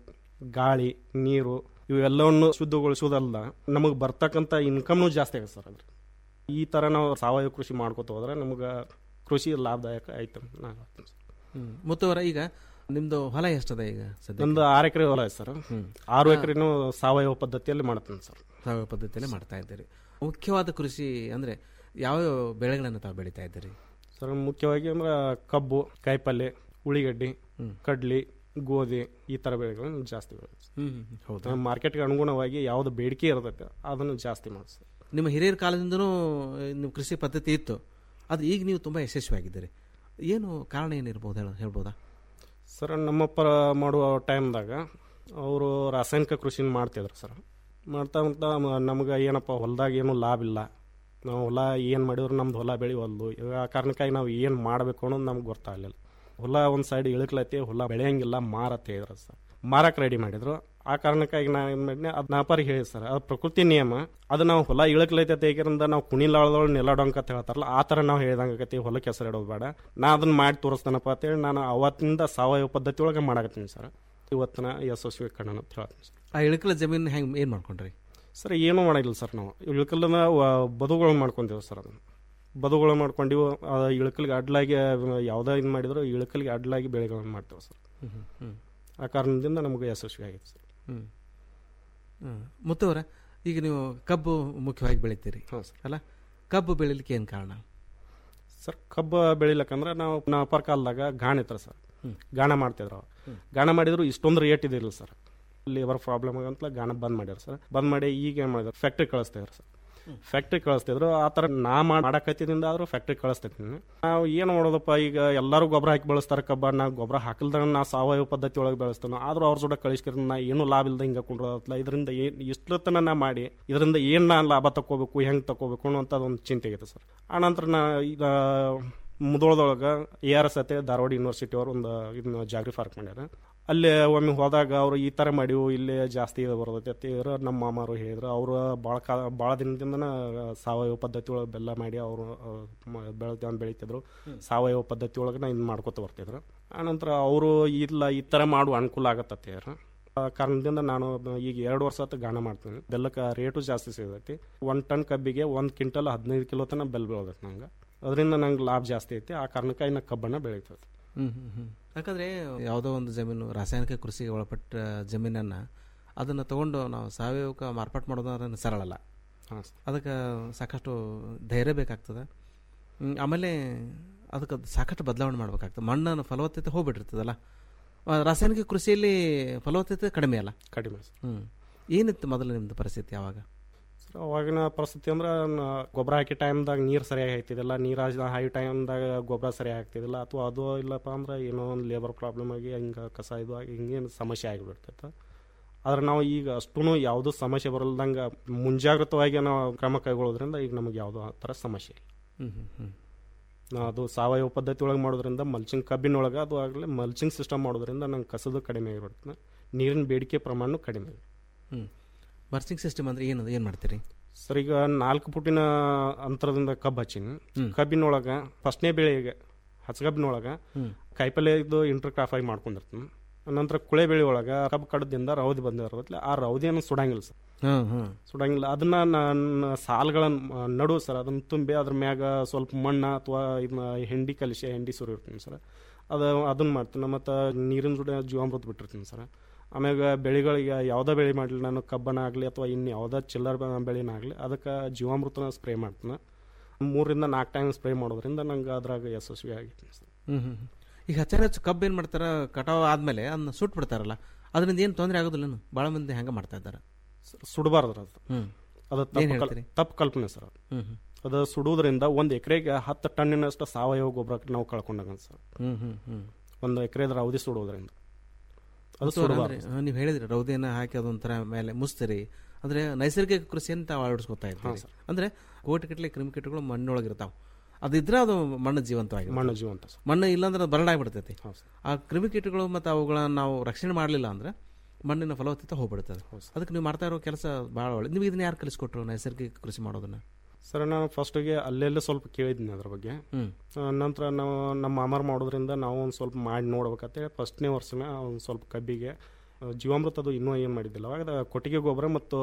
ಗಾಳಿ ನೀರು ಇವೆಲ್ಲವನ್ನು ಶುದ್ಧಗೊಳಿಸೋದಲ್ಲ ನಮಗೆ ಬರ್ತಕ್ಕಂಥ ಇನ್ಕಮ್ನು ಜಾಸ್ತಿ ಆಗುತ್ತೆ ಸರ್ ಅದ್ರ ಈ ಥರ ನಾವು ಸಾವಯವ ಕೃಷಿ ಮಾಡ್ಕೊತ ಹೋದ್ರೆ ನಮಗೆ ಕೃಷಿ ಲಾಭದಾಯಕ ಆಯ್ತು ಅಂತ ನಾನು ಹೇಳ್ತೀನಿ ಸರ್ ಹ್ಮ್. ಮುತ್ತುವರ ಈಗ ನಿಮ್ದು ಹೊಲ ಎಷ್ಟದ ಈಗ ಸದ್ಯ ಒಂದು ಆರು ಎಕರೆ ಹೊಲ ಇದೆ ಸರ್ ಆರು ಎಕರೆನೂ ಸಾವಯವ ಪದ್ಧತಿಯಲ್ಲಿ ಮಾಡ್ತೀನಿ ಸರ್ ಸಾವಯವ ಪದ್ಧತಿಯಲ್ಲಿ ಮಾಡ್ತಾ ಇದ್ದೀರಿ ಮುಖ್ಯವಾದ ಕೃಷಿ ಅಂದ್ರೆ ಯಾವ ಬೆಳೆಗಳನ್ನು ತಾವು ಬೆಳೀತಾ ಇದ್ದೀರಿ ಸರ್ ಮುಖ್ಯವಾಗಿ ಅಂದ್ರೆ ಕಬ್ಬು ಕಾಯಿಪಲ್ಲೆ ಉಳ್ಳಿಗಡ್ಡಿ ಕಡ್ಲಿ ಗೋಧಿ ಈ ಥರ ಬೆಳೆಗಳನ್ನು ಜಾಸ್ತಿ ಬೆಳೆದು ಹ್ಮ್, ಹ್ಮ್, ಹೌದಾ? ಮಾರ್ಕೆಟ್ಗೆ ಅನುಗುಣವಾಗಿ ಯಾವ್ದು ಬೇಡಿಕೆ ಇರ್ತೈತೆ ಅದನ್ನು ಜಾಸ್ತಿ ಮಾಡಿಸ್ತಾರೆ ನಿಮ್ಮ ಹಿರಿಯರ ಕಾಲದಿಂದನೂ ನಿಮ್ಮ ಕೃಷಿ ಪದ್ಧತಿ ಇತ್ತು ಅದು ಈಗ ನೀವು ತುಂಬ ಯಶಸ್ವಿಯಾಗಿದ್ದೀರಿ ಏನು ಕಾರಣ ಏನಿರ್ಬೋದು ಹೇಳ ಹೇಳ್ಬೋದಾ ಸರ್ ನಮ್ಮಪ್ಪ ಮಾಡುವ ಟೈಮ್ದಾಗ ಅವರು ರಾಸಾಯನಿಕ ಕೃಷಿ ಮಾಡ್ತಿದ್ರು ಸರ್ ಮಾಡ್ತಾ ಮಾಡ್ತಾ ನಮ್ಗೆ ಏನಪ್ಪ ಹೊಲದಾಗ ಏನೂ ಲಾಭ ಇಲ್ಲ ನಾವು ಹೊಲ ಏನು ಮಾಡಿದ್ರು ನಮ್ದು ಹೊಲ ಬೆಳಿವಲ್ದು ಆ ಕಾರಣಕ್ಕಾಗಿ ನಾವು ಏನು ಮಾಡಬೇಕು ಅನ್ನೋದು ನಮ್ಗೆ ಗೊತ್ತಾಗಲಿಲ್ಲ ಹೊಲ ಒಂದು ಸೈಡ್ ಇಳಕ್ಲೈತಿ ಹೊಲ ಬೆಳೆಯಂಗಿಲ್ಲ ಮಾರತ್ತೆ ಇದ್ರ ಸರ್ ಮಾರಕ್ಕೆ ರೆಡಿ ಮಾಡಿದ್ರು ಆ ಕಾರಣಕ್ಕಾಗಿ ನಾ ಏನು ಮಾಡಿದೆ ಅದು ನಾಪರಿಗೆ ಹೇಳಿ ಸರ್ ಅದು ಪ್ರಕೃತಿ ನಿಯಮ ಅದು ನಾವು ಹೊಲ ಇಳಕ್ಲೈತೆ ಏಕೆಂದ್ರೆ ನಾವು ಕುಣಿಲಾಳದೊಳಗೆ ನೆಲಾಡೋಂಕ ಅಂತ ಹೇಳ್ತಾರಲ್ಲ ಆ ಥರ ನಾವು ಹೇಳ್ದಂಗೆ ಆಗೈತಿ ಹೊಲಕ್ಕೆ ಹೆಸರು ಇಡೋದು ಬೇಡ ನಾ ಅದನ್ನ ಮಾಡಿ ತೋರಿಸ್ತಾನಪ್ಪ ಅಂತೇಳಿ ನಾನು ಅವತ್ತಿಂದ ಸಾವಯವ ಪದ್ಧತಿ ಒಳಗೆ ಮಾಡಕತ್ತೀನಿ ಸರ್ ಇವತ್ತಿನ ಯಶಸ್ವಿ ಕಣ್ಣನ ಅಂತ ಹೇಳ್ತೀನಿ ಸರ್ ಆ ಇಳಕಲ ಜಮೀನು ಹೆಂಗೆ ಏನು ಮಾಡ್ಕೊಂಡ್ರಿ ಸರ್ ಏನೂ ಮಾಡಿಲ್ಲ ಸರ್ ನಾವು ಇಳಕಲ್ಲನ್ನ ಬದುಗಳು ಮಾಡ್ಕೊಂತೀವಿ ಸರ್ ಅದನ್ನು ಬದುಗಳು ಮಾಡ್ಕೊಂಡಿವು ಆ ಇಳಕಲ್ಗೆ ಅಡ್ಲಾಗಿ ಯಾವುದೇ ಇದು ಮಾಡಿದ್ರು ಇಳಕಲ್ಗೆ ಅಡ್ಲಾಗಿ ಬೆಳೆಗಳನ್ನು ಮಾಡ್ತೇವೆ ಸರ್ ಹ್ಮ್, ಹ್ಮ್. ಆ ಕಾರಣದಿಂದ ನಮಗೆ ಯಶಸ್ವಿ ಆಗೈತೆ ಸರ್ ಹ್ಮ್ ಹ್ಮ್. ಮುತ್ತುವರ ಈಗ ನೀವು ಕಬ್ಬು ಮುಖ್ಯವಾಗಿ ಬೆಳಿತೀರಿ ಅಲ್ಲ ಕಬ್ಬು ಬೆಳಿಲಿಕ್ಕೆ ಏನು ಕಾರಣ ಸರ್ ಕಬ್ಬು ಬೆಳಿಲಕ್ಕಂದ್ರೆ ನಾವು ನಾವು ಅಪ್ಪರ್ ಕಾಲದಾಗ ಗಾಣ ಇತ್ತು ಸರ್ ಗಾಣ ಮಾಡ್ತಿದ್ರು ಅವಾಗ. ಗಾಣ ಮಾಡಿದ್ರು ಇಷ್ಟೊಂದು ರೇಟ್ ಇದಿಲ್ಲ ಸರ್ ಲೇಬರ್ ಪ್ರಾಬ್ಲಮ್ ಅಂತ ಗಾಣ ಬಂದ್ ಮಾಡ್ಯಾರ ಸರ್ ಬಂದ್ ಮಾಡಿ ಈಗ ಏನು ಮಾಡಿದ್ರು ಫ್ಯಾಕ್ಟ್ರಿ ಕಳಿಸ್ತಿದ್ರು ಸರ್ ಫ್ಯಾಕ್ಟ್ರಿ ಕಳಿಸ್ತಿದ್ರು ಆ ಥರ ನಾ ಮಾಡಕತ್ತಿದಿಂದ ಆದ್ರೂ ಫ್ಯಾಕ್ಟ್ರಿ ಕಳಿಸ್ತಿದ್ದೀನಿ ನಾವು ಏನು ಮಾಡೋದಪ್ಪ ಈಗ ಎಲ್ಲರೂ ಗೊಬ್ಬರ ಹಾಕಿ ಬೆಳೆಸ್ತಾರೆ ಕಬ್ಬ ನಾ ಗೊಬ್ಬರ ಹಾಕಲ್ದಾಗ ನಾ ಸಾವಯವ ಪದ್ಧತಿ ಒಳಗೆ ಬೆಳೆಸ್ತಾನೆ ಆದ್ರೂ ಅವ್ರ ಜೋಡ ಕಳಿಸ್ಕಿರ ನಾ ಏನು ಲಾಭ ಇಲ್ದ ಹಿಂಗೆ ಕುಂಡ್ರಲ್ಲ ಇದರಿಂದ ಏನು ಇಷ್ಟೊತ್ತನ ನಾ ಮಾಡಿ ಇದರಿಂದ ಏನು ನಾ ಲಾಭ ತಗೋಬೇಕು ಹೆಂಗೆ ತಗೋಬೇಕು ಅನ್ನೋಂಥದ್ದು ಒಂದು ಚಿಂತೆ ಆಗೈತೆ ಸರ್ ಆನಂತರ ನಾ ಈಗ ಮುದೋಳದೊಳಗೆ ಎ ಆರ್ ಎಸ್ ಐತೆ ಧಾರವಾಡ ಯೂನಿವರ್ಸಿಟಿ ಅವರು ಒಂದು ಇದನ್ನ ಜಾಗ್ರಿ ಪಾರ್ಕ್ ಮಾಡ್ಯಾರ ಅಲ್ಲಿ ಒಮ್ಮೆ ಹೋದಾಗ ಅವರು ಈ ಥರ ಮಾಡಿವು ಇಲ್ಲೇ ಜಾಸ್ತಿ ಇದು ಬರ್ತೈತೆ ಅಂತ ಹೇಳಿದ್ರು ನಮ್ಮ ಮಾಮಾರು ಹೇಳಿದ್ರು ಅವರು ಭಾಳ ಕಾ ಭಾಳ ದಿನದಿಂದನ ಸಾವಯವ ಪದ್ಧತಿ ಒಳಗೆ ಬೆಲ್ಲ ಮಾಡಿ ಅವರು ಬೆಳೆದ ಬೆಳಿತಿದ್ರು ಸಾವಯವ ಪದ್ಧತಿ ಒಳಗೆ ನಾ ಇದು ಮಾಡ್ಕೊತ ಬರ್ತಿದ್ರು ಆನಂತರ ಅವರು ಇಲ್ಲ ಈ ಥರ ಮಾಡುವ ಅನುಕೂಲ ಆಗತ್ತೆ ಹೇಳಿದ್ರು ಆ ಕಾರಣದಿಂದ ನಾನು ಈಗ ಎರಡು ವರ್ಷ ಆತ ಗಾಣ ಮಾಡ್ತೀನಿ ಬೆಲ್ಲಕ್ಕೆ ರೇಟು ಜಾಸ್ತಿ ಸಿಗತೈತಿ ಒಂದು ಟನ್ ಕಬ್ಬಿಗೆ ಒಂದು ಕ್ವಿಂಟಲ್ ಹದಿನೈದು ಕಿಲೋ ತನಕ ಬೆಲ್ಲ ಬೆಳೆದೈತೆ ನಂಗೆ ಅದರಿಂದ ನಂಗೆ ಲಾಭ ಜಾಸ್ತಿ ಐತಿ ಆ ಕಾರಣಕ್ಕಾಗಿ ನಾ ಕಬ್ಬನ್ನು ಬೆಳೀತದೆ ಹ್ಮ್ ಹ್ಮ್ ಹ್ಮ್ ಯಾಕಂದ್ರೆ ಯಾವುದೋ ಒಂದು ಜಮೀನು ರಾಸಾಯನಿಕ ಕೃಷಿಗೆ ಒಳಪಟ್ಟ ಜಮೀನನ್ನು ಅದನ್ನು ತಗೊಂಡು ನಾವು ಸಾವಯವಕ್ಕೆ ಮಾರ್ಪಾಟ್ ಮಾಡೋದು ಅದನ್ನು ಸರಳ ಅಲ್ಲ ಅದಕ್ಕೆ ಸಾಕಷ್ಟು ಧೈರ್ಯ ಬೇಕಾಗ್ತದೆ ಹ್ಮ್, ಆಮೇಲೆ ಅದಕ್ಕೆ ಅದು ಸಾಕಷ್ಟು ಬದಲಾವಣೆ ಮಾಡ್ಬೇಕಾಗ್ತದೆ ಮಣ್ಣನ್ನು ಫಲವತ್ತತೆ ಹೋಗ್ಬಿಟ್ಟಿರ್ತದಲ್ಲ ಆ, ರಾಸಾಯನಿಕ ಕೃಷಿಯಲ್ಲಿ ಫಲವತ್ತತೆ ಕಡಿಮೆ ಅಲ್ಲ ಕಡಿಮೆ ಹ್ಮ್ ಏನಿತ್ತು ಮೊದಲು ನಿಮ್ಮದು ಪರಿಸ್ಥಿತಿ ಯಾವಾಗ ಸರ್ ಅವಾಗಿನ ಪರಿಸ್ಥಿತಿ ಅಂದ್ರೆ ನ- ಗೊಬ್ಬರ ಹಾಕಿ ಟೈಮ್ದಾಗ ನೀರು ಸರಿಯಾಗಿ ಹಾಕ್ತಿದ್ದಿಲ್ಲ ನೀರು ಹೈ ಟೈಮ್ದಾಗ ಗೊಬ್ಬರ ಸರಿಯಾಗಿ ಹಾಕ್ತಿದ್ದಿಲ್ಲ ಅಥವಾ ಅದು ಇಲ್ಲಪ್ಪ ಅಂದ್ರೆ ಏನೋ ಒಂದು ಲೇಬರ್ ಪ್ರಾಬ್ಲಮ್ ಆಗಿ ಹಿಂಗೆ ಕಸ ಇದು ಆಗಿ ಹಿಂಗೇನು ಸಮಸ್ಯೆ ಆಗಿಬಿಡ್ತೈತೆ ಆದ್ರೆ ನಾವು ಈಗ ಅಷ್ಟೂ ಯಾವುದೂ ಸಮಸ್ಯೆ ಬರಲ್ದಂಗೆ ಮುಂಜಾಗ್ರತವಾಗಿ ನಾವು ಕ್ರಮ ಕೈಗೊಳ್ಳೋದ್ರಿಂದ ಈಗ ನಮಗೆ ಯಾವುದೋ ಆ ಥರ ಸಮಸ್ಯೆ ಇಲ್ಲ ಹ್ಮ್ ಹ್ಮ್ ಹ್ಮ್ ನಾ ಅದು ಸಾವಯವ ಪದ್ಧತಿ ಒಳಗೆ ಮಾಡೋದ್ರಿಂದ ಮಲ್ಚಿಂಗ್ ಕಬ್ಬಿನೊಳಗೆ ಅದು ಆಗಲಿ ಮಲ್ಚಿಂಗ್ ಸಿಸ್ಟಮ್ ಮಾಡೋದ್ರಿಂದ ನಂಗೆ ಕಸದು ಕಡಿಮೆ ಆಗಿಬಿಡ್ತದೆ ನೀರಿನ ಬೇಡಿಕೆ ಪ್ರಮಾಣ ಕಡಿಮೆ ಇದೆ ಹ್ಮ್ ಮರ್ಸಿಂಗ್ ಸಿಸ್ಟಮ್ ಅಂದ್ರೆ ಏನು ಏನು ಮಾಡ್ತೀರಿ ಸರ್ ಈಗ ನಾಲ್ಕು ಫುಟಿನ ಅಂತರದಿಂದ ಕಬ್ಬು ಹಚ್ಚೀನಿ ಕಬ್ಬಿನೊಳಗೆ ಫಸ್ಟ್ನೇ ಬೆಳೆಗೆ ಹಚ್ಚಗಬ್ಬಿನೊಳಗೆ ಹ್ಮ್. ಕಾಯಿಪಲ್ಲೆ ಇದು ಇಂಟರ್ ಕ್ರಾಫ್ ಆಗಿ ಮಾಡ್ಕೊಂಡಿರ್ತೀನಿ ನಂತರ ಕುಳೆ ಬೆಳೆ ಒಳಗೆ ಕಬ್ಬು ಕಡದಿಂದ ರೌದಿ ಬಂದಿರ್ತೈತಿ ಆ ರೌದಿಯನ್ನು ಸುಡಂಗಿಲ್ಲ ಸರ್ ಹ್ಮ್ ಹ್ಮ್ ಸುಡಂಗಿಲ್ಲ ಅದನ್ನ ನನ್ನ ಸಾಲುಗಳನ್ನ ನಡು ಸರ್ ಅದನ್ನ ತುಂಬಿ ಅದ್ರ ಮ್ಯಾಗ ಸ್ವಲ್ಪ ಮಣ್ಣು ಅಥವಾ ಇದನ್ನ ಹೆಂಡಿ ಕಲಿಸಿ ಹೆಂಡಿ ಸುರಿರ್ತೀನಿ ಸರ್ ಅದು ಅದನ್ನ ಮಾಡ್ತೀನಿ ಮತ್ತು ನೀರಿನ ಜೋಡಿ ಜೀವಾಮೃತ ಬಿಟ್ಟಿರ್ತೀನಿ ಸರ್ ಆಮ್ಯಾಗ ಬೆಳೆಗಳಿಗೆ ಯಾವುದೇ ಬೆಳೆ ಮಾಡಲಿ ನಾನು ಕಬ್ಬನ ಆಗಲಿ ಅಥವಾ ಇನ್ನು ಯಾವುದೇ ಚಿಲ್ಲರ್ ಬೆಳೆನ ಆಗಲಿ ಅದಕ್ಕೆ ಜೀವಾಮೃತನ ಸ್ಪ್ರೇ ಮಾಡ್ತೀನಿ ಮೂರಿಂದ ನಾಲ್ಕು ಟೈಮ್ ಸ್ಪ್ರೇ ಮಾಡೋದ್ರಿಂದ ನಂಗೆ ಅದ್ರಾಗ ಯಶಸ್ವಿ ಆಗೈತಿ ಸರ್ ಹ್ಮ್ ಹ್ಮ್ ಹ್ಮ್. ಈಗ ಹಚ್ಚಾರ ಕಬ್ಬು ಏನು ಮಾಡ್ತಾರ ಕಟಾವ್ ಆದ್ಮೇಲೆ ಅದನ್ನ ಸುಟ್ಟು ಬಿಡ್ತಾರಲ್ಲ ಅದರಿಂದ ಏನು ತೊಂದರೆ ಆಗೋದಿಲ್ಲ ಭಾಳ ಮಂದಿ ಹಂಗೆ ಮಾಡ್ತಾ ಇದ್ದಾರೆ ಸುಡಬಾರ್ದು ಅದು ಹ್ಮ್. ಅದು ಏನ್ ತಪ್ಪು ಕಲ್- ಹೇಳ್ತೀರಿ? ತಪ್ಪು ಕಲ್ಪನೆ ಸರ್ ಅದು. ಹ್ಮ್ ಹ್ಮ್. ಅದು ಸುಡುವುದರಿಂದ ಒಂದು ಎಕರೆಗೆ ಹತ್ತು ಟನ್ನಿನಷ್ಟು ಸಾವಯವ ಗೊಬ್ಬರ ನಾವು ಕಳ್ಕೊಂಡಾಗ ಸರ್ ಹ್ಮ್ ಹ್ಮ್ ಹ್ಮ್ ಒಂದು ಎಕರೆದ್ರ ಅವಧಿ ಸುಡುವುದರಿಂದ ಅದು ಅದು ಅಂದ್ರೆ, ಸುಡಬಾರ್ದು ಹಾ, ನೀವು ಹೇಳಿದ್ರಿ ರೌದಿಯನ್ನ ಹಾಕಿ ಅದೊಂಥರ ಮೇಲೆ ಮುಸ್ತಿರಿ ಅಂದ್ರೆ ನೈಸರ್ಗಿಕ ಕೃಷಿಯನ್ನು ತಾವು ಅಳವಡಿಸ್ಕೊತಾ ಇದ್ದೀವಿ ಅಂದ್ರೆ ಕೋಟಿಗಟ್ಟಲೆ ಕ್ರಿಮಿಕೀಟಗಳು ಮಣ್ಣೊಳಗಿರ್ತಾವೆ ಅದಿದ್ರೆ ಅದು ಮಣ್ಣು ಜೀವಂತವಾಗಿ ಮಣ್ಣು ಜೀವಂತ ಸರ್. ಮಣ್ಣು ಇಲ್ಲಾಂದ್ರೆ ಅದು ಬರಡಾಗ್ಬಿಡ್ತೈತಿ ಹೌದು ಸರ್. ಆ ಕ್ರಿಮಿಕೀಟಗಳು ಮತ್ತು ಅವುಗಳನ್ನ ನಾವು ರಕ್ಷಣೆ ಮಾಡಲಿಲ್ಲ ಅಂದ್ರೆ ಮಣ್ಣಿನ ಫಲವತ್ತತೆ ಹೋಗ್ಬಿಡ್ತದೆ ಅದಕ್ಕೆ ನೀವು ಮಾಡ್ತಾ ಇರೋ ಕೆಲಸ ಭಾಳ ಒಳ್ಳೆ ನೀವು ಇದನ್ನ ಯಾರು ಕಲಿಸ್ಕೊಟ್ರು ನೈಸರ್ಗಿಕ ಕೃಷಿ ಮಾಡೋದನ್ನ ಸರ್ ನಾನು ಫಸ್ಟಿಗೆ ಅಲ್ಲೆಲ್ಲೇ ಸ್ವಲ್ಪ ಕೇಳಿದ್ನಿ ಅದ್ರ ಬಗ್ಗೆ ಹ್ಮ್. ಆ, ನಂತರ ನಾವು ನಮ್ಮ ಮಾಮಾರ್ ಮಾಡೋದ್ರಿಂದ ನಾವು ಒಂದು ಸ್ವಲ್ಪ ಮಾಡಿ ನೋಡ್ಬೇಕಂತೇಳಿ ಫಸ್ಟ್ನೇ ವರ್ಷನ ಒಂದು ಸ್ವಲ್ಪ ಕಬ್ಬಿಗೆ ಆ, ಜೀವಾಮೃತ ಅದು ಇನ್ನೂ ಏನು ಮಾಡಿದ್ದಿಲ್ಲ ಅವಾಗ ಅದು ಕೊಟ್ಟಿಗೆ ಗೊಬ್ಬರ ಮತ್ತು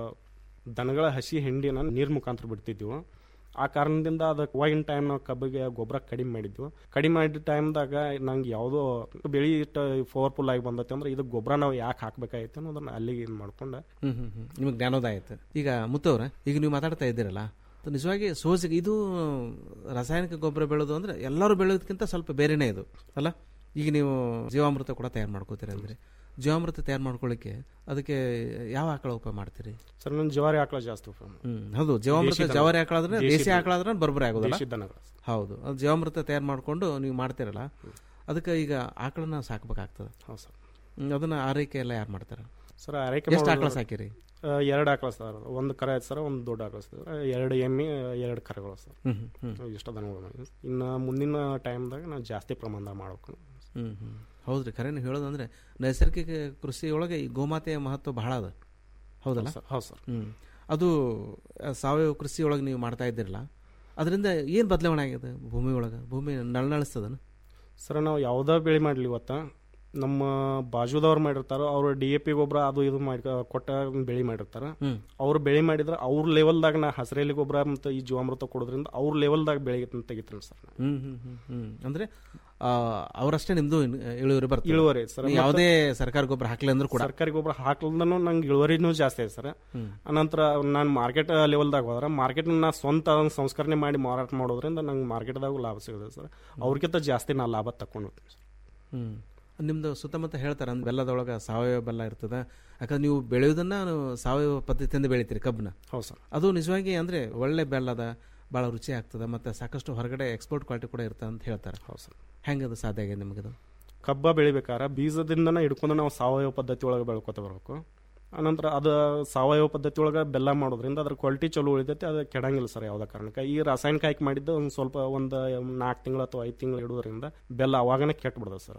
ದನಗಳ ಹಸಿ ಹಿಂಡಿನ ನೀರು ಮುಖಾಂತರ ಬಿಡ್ತಿದ್ವು ಆ ಕಾರಣದಿಂದ ಅದಕ್ಕೆ ಅವಾಗಿನ ಟೈಮ್ ನಾವು ಕಬ್ಬಿಗೆ ಗೊಬ್ಬರ ಕಡಿಮೆ ಮಾಡಿದ್ವು ಕಡಿಮೆ ಮಾಡಿದ ಟೈಮ್ದಾಗ ನಂಗೆ ಯಾವುದೋ ಬೆಳೆ ಇಟ್ಟು ಪವರ್ಫುಲ್ ಆಗಿ ಬಂದೈತೆ ಅಂದ್ರೆ ಇದು ಗೊಬ್ಬರ ನಾವು ಯಾಕೆ ಹಾಕ್ಬೇಕಾಯ್ತು ಅನ್ನೋದನ್ನ ಅಲ್ಲಿಗೆ ಇದು ಮಾಡ್ಕೊಂಡು ಹ್ಮ್ ಹ್ಮ್ ಹ್ಮ್ ನಿಮಗೆ ಜ್ಞಾನೋದಯ ಆಯ್ತು ಈಗ ಮುತ್ತವ್ರ ಈಗ ನೀವು ಮಾತಾಡ್ತಾ ಇದ್ದೀರಲ್ಲ ಅದು ನಿಜವಾಗಿ ಸೋಜಿಗೆ ಇದು ರಾಸಾಯನಿಕ ಗೊಬ್ಬರ ಬೆಳೆದು ಅಂದ್ರೆ ಎಲ್ಲರೂ ಬೆಳೆಯೋದಕ್ಕಿಂತ ಸ್ವಲ್ಪ ಬೇರೆನೇ ಇದು ಅಲ್ಲ ಈಗ ನೀವು ಜೀವಾಮೃತ ಕೂಡ ತಯಾರು ಮಾಡ್ಕೋತೀರಿ ಅಂದ್ರೆ ಜೀವಾಮೃತ ತಯಾರು ಮಾಡ್ಕೊಳ್ಳಿಕ್ಕೆ ಅದಕ್ಕೆ ಯಾವ ಆಕಳ ಉಪಯೋಗ ಮಾಡ್ತೀರಿ ಸರ್ ನಾನು ಜವಾರಿ ಆಕಳ ಜಾಸ್ತಿ ಉಪಯೋಗ ಮಾಡ್ತೀನಿ. ಹ್ಮ್ ಹೌದು ಜೀವಾಮೃತ ದೇಶಿ ದನ- ಜವಾರಿ ಆಕಳಾದ್ರೆ ದೇಸಿ ದೇಶಿ ಆಕಳಾದ್ರೆ ಬರೋಬ್ಬರಿ ಆಗೋದಿಲ್ಲ ದೇಶಿ ದನಗಳು. ಹೌದು ಅದು ಜೀವಾಮೃತ ತಯಾರು ಮಾಡ್ಕೊಂಡು ನೀವು ಮಾಡ್ತೀರಲ್ಲ ಅದಕ್ಕೆ ಈಗ ಆಕಳನ್ನ ಸಾಕ್ಬೇಕಾಗ್ತದೆ ಹೌದು ಸರ್ ಹ್ಮ್, ಅದನ್ನ ಆರೈಕೆ ಎಲ್ಲ ಯಾರು ಮಾಡ್ತಾರೆ ಸರ್ ಆರೈಕೆ ಎಷ್ಟು ಆಕಳ ಮಾಡೋದು- ಸಾಕಿರಿ ಆ, ಎರಡು ಆಕಳ ಸರ್ ಒಂದು ಕರೆ ಐತೆ ಸರ್ ಒಂದು ದೊಡ್ಡ ಆಕಳ ಸರ್ ಎರಡು ಎಮ್ಮೆ ಎರಡು ಕರೆಗಳು ಸರ್ ಹ್ಮ್, ಹ್ಮ್, ಹ್ಮ್. ಇಷ್ಟ ದನಗಳು ಇನ್ನು ಮುಂದಿನ ಟೈಮ್ದಾಗ ನಾವು ಜಾಸ್ತಿ ಪ್ರಮಾಣದಾಗ ಮಾಡ್ಬೇಕು ಹ್ಮ್ ಹ್ಮ್ ಹೌದ್ರಿ ಖರೆ ನೀವು ಹೇಳೋದಂದ್ರೆ ನೈಸರ್ಗಿಕ ಕೃಷಿಯೊಳಗೆ ಈ ಗೋಮಾತೆಯ ಮಹತ್ವ ಬಹಳ ಅದ ಹೌದಲ್ಲ ಹೌದು ಸರ್, ಹೌದು ಸರ್. ಹ್ಮ್ ಅದು ಆ, ಸಾವಯವ ಕೃಷಿಯೊಳಗೆ ನೀವು ಮಾಡ್ತಾ ಇದ್ದೀರಲ್ಲ ಅದರಿಂದ ಏನು ಬದಲಾವಣೆ ಆಗಿದೆ ಭೂಮಿ ಒಳಗೆ ಭೂಮಿ ನಳನಳಿಸ್ತದನ ಸರ್ ನಾವು ಯಾವುದೇ ಬೆಳೆ ಮಾಡಲಿ ಇವತ್ತ ನಮ್ಮ ಬಾಜುದವ್ರು ಮಾಡಿರ್ತಾರೋ ಅವ್ರು ಡಿ ಎ ಪಿ ಗೊಬ್ಬರ ಅದು ಇದು ಮಾಡಿ ಕೊಟ್ಟ ಬೆಳೆ ಮಾಡಿರ್ತಾರ ಹ್ಮ್. ಅವ್ರು ಬೆಳೆ ಮಾಡಿದ್ರೆ ಅವ್ರ ಲೆವೆಲ್ದಾಗ ನಾ ಹಸಿರೆಲೆ ಗೊಬ್ಬರ ಮತ್ತು ಈ ಜೀವಾಮೃತ ಕೊಡೋದ್ರಿಂದ ಅವ್ರ ಲೆವೆಲ್ದಾಗ ಬೆಳೆ ತೆಗಿತೀನಿ ಸರ್ ನಾನು. ಹ್ಮ್ ಹ್ಮ್ ಹ್ಮ್ ಹ್ಮ್ ಅಂದ್ರೆ ಆ, ಅವರಷ್ಟೇ ನಿಮ್ದು ಇನ್- ಇಳುವರಿ ಬರ್ತದೆ ಇಳುವರಿ ಸರ್ ನೀವು ಯಾವುದೇ ಸರ್ಕಾರ ಗೊಬ್ಬರ ಹಾಕ್ಲಿ ಅಂದ್ರೂ ಕೂಡ ಸರ್ಕಾರಿ ಗೊಬ್ಬರ ಹಾಕ್ಲದನು ನಂಗೆ ಇಳುವರಿನೂ ಜಾಸ್ತಿ ಐತೆ ಸರ್ ಹ್ಮ್. ಅನಂತರ ನಾನು ಮಾರ್ಕೆಟ್ ಲೆವೆಲ್ದಾಗ ಹೋದ್ರೆ ಮಾರ್ಕೆಟ್ ನಾ ಸ್ವಂತ ಅದನ್ನ ಸಂಸ್ಕರಣೆ ಮಾಡಿ ಮಾರಾಟ ಮಾಡೋದ್ರಿಂದ ನಂಗೆ ಮಾರ್ಕೆಟ್ದಾಗೂ ಲಾಭ ಸಿಗುತ್ತೆ ಸರ್ ಅವ್ರಿಗಿಂತ ಜಾಸ್ತಿ ನಾ ಲಾಭ ತಗೊಂಡು ಹೋಗ್ತೀನಿ ಸರ್ ಹ್ಮ್ ನಿಮ್ದು ಸುತ್ತಮುತ್ತ ಹೇಳ್ತಾರೆ ಅಂದ್ರೆ ಬೆಲ್ಲದೊಳಗೆ ಸಾವಯವ ಬೆಲ್ಲ ಇರ್ತದೆ ಯಾಕಂದ್ರೆ ನೀವು ಬೆಳೆಯೋದನ್ನ ನೀವು ಸಾವಯವ ಪದ್ಧತಿಯಿಂದ ಬೆಳಿತೀರಿ ಕಬ್ಬನ್ನ ಹೌದು ಸರ್ ಅದು ನಿಜವಾಗಿ ಅಂದ್ರೆ ಒಳ್ಳೆ ಬೆಲ್ಲದ ಭಾಳ ರುಚಿ ಆಗ್ತದೆ ಮತ್ತೆ ಸಾಕಷ್ಟು ಹೊರಗಡೆ ಎಕ್ಸ್ಪೋರ್ಟ್ ಕ್ವಾಲಿಟಿ ಕೂಡ ಇರ್ತದೆ ಅಂತ ಹೇಳ್ತಾರೆ ಹೌದು ಸರ್ ಹೆಂಗೆ ಅದು ಸಾಧ್ಯ ಆಗಿದೆ ನಿಮಗದು ಕಬ್ಬ ಬೆಳಿಬೇಕಾರ ಬೀಜದಿಂದನೇ ಹಿಡ್ಕೊಂಡು ನಾವು ಸಾವಯವ ಪದ್ಧತಿ ಒಳಗೆ ಬೆಳ್ಕೊತ ಬರಬೇಕು ಅನಂತರ ಅದು ಸಾವಯವ ಪದ್ಧತಿ ಒಳಗೆ ಬೆಲ್ಲ ಮಾಡೋದ್ರಿಂದ ಅದ್ರ ಕ್ವಾಲಿಟಿ ಚಲೋ ಉಳಿದೈತೆ ಅದು ಕೆಡಂಗಿಲ್ಲ ಸರ್ ಯಾವುದೇ ಕಾರಣಕ್ಕೆ ಈ ರಾಸಾಯನಿಕ ಹಾಕಿ ಮಾಡಿದ್ದು ಒಂದು ಸ್ವಲ್ಪ ಒಂದು ನಾಲ್ಕು ತಿಂಗಳು ಅಥವಾ ಐದು ತಿಂಗಳು ಇಡೋದ್ರಿಂದ ಬೆಲ್ಲ ಅವಾಗನೇ ಕೆಟ್ಟು ಬಿಡ್ತದೆ ಸರ್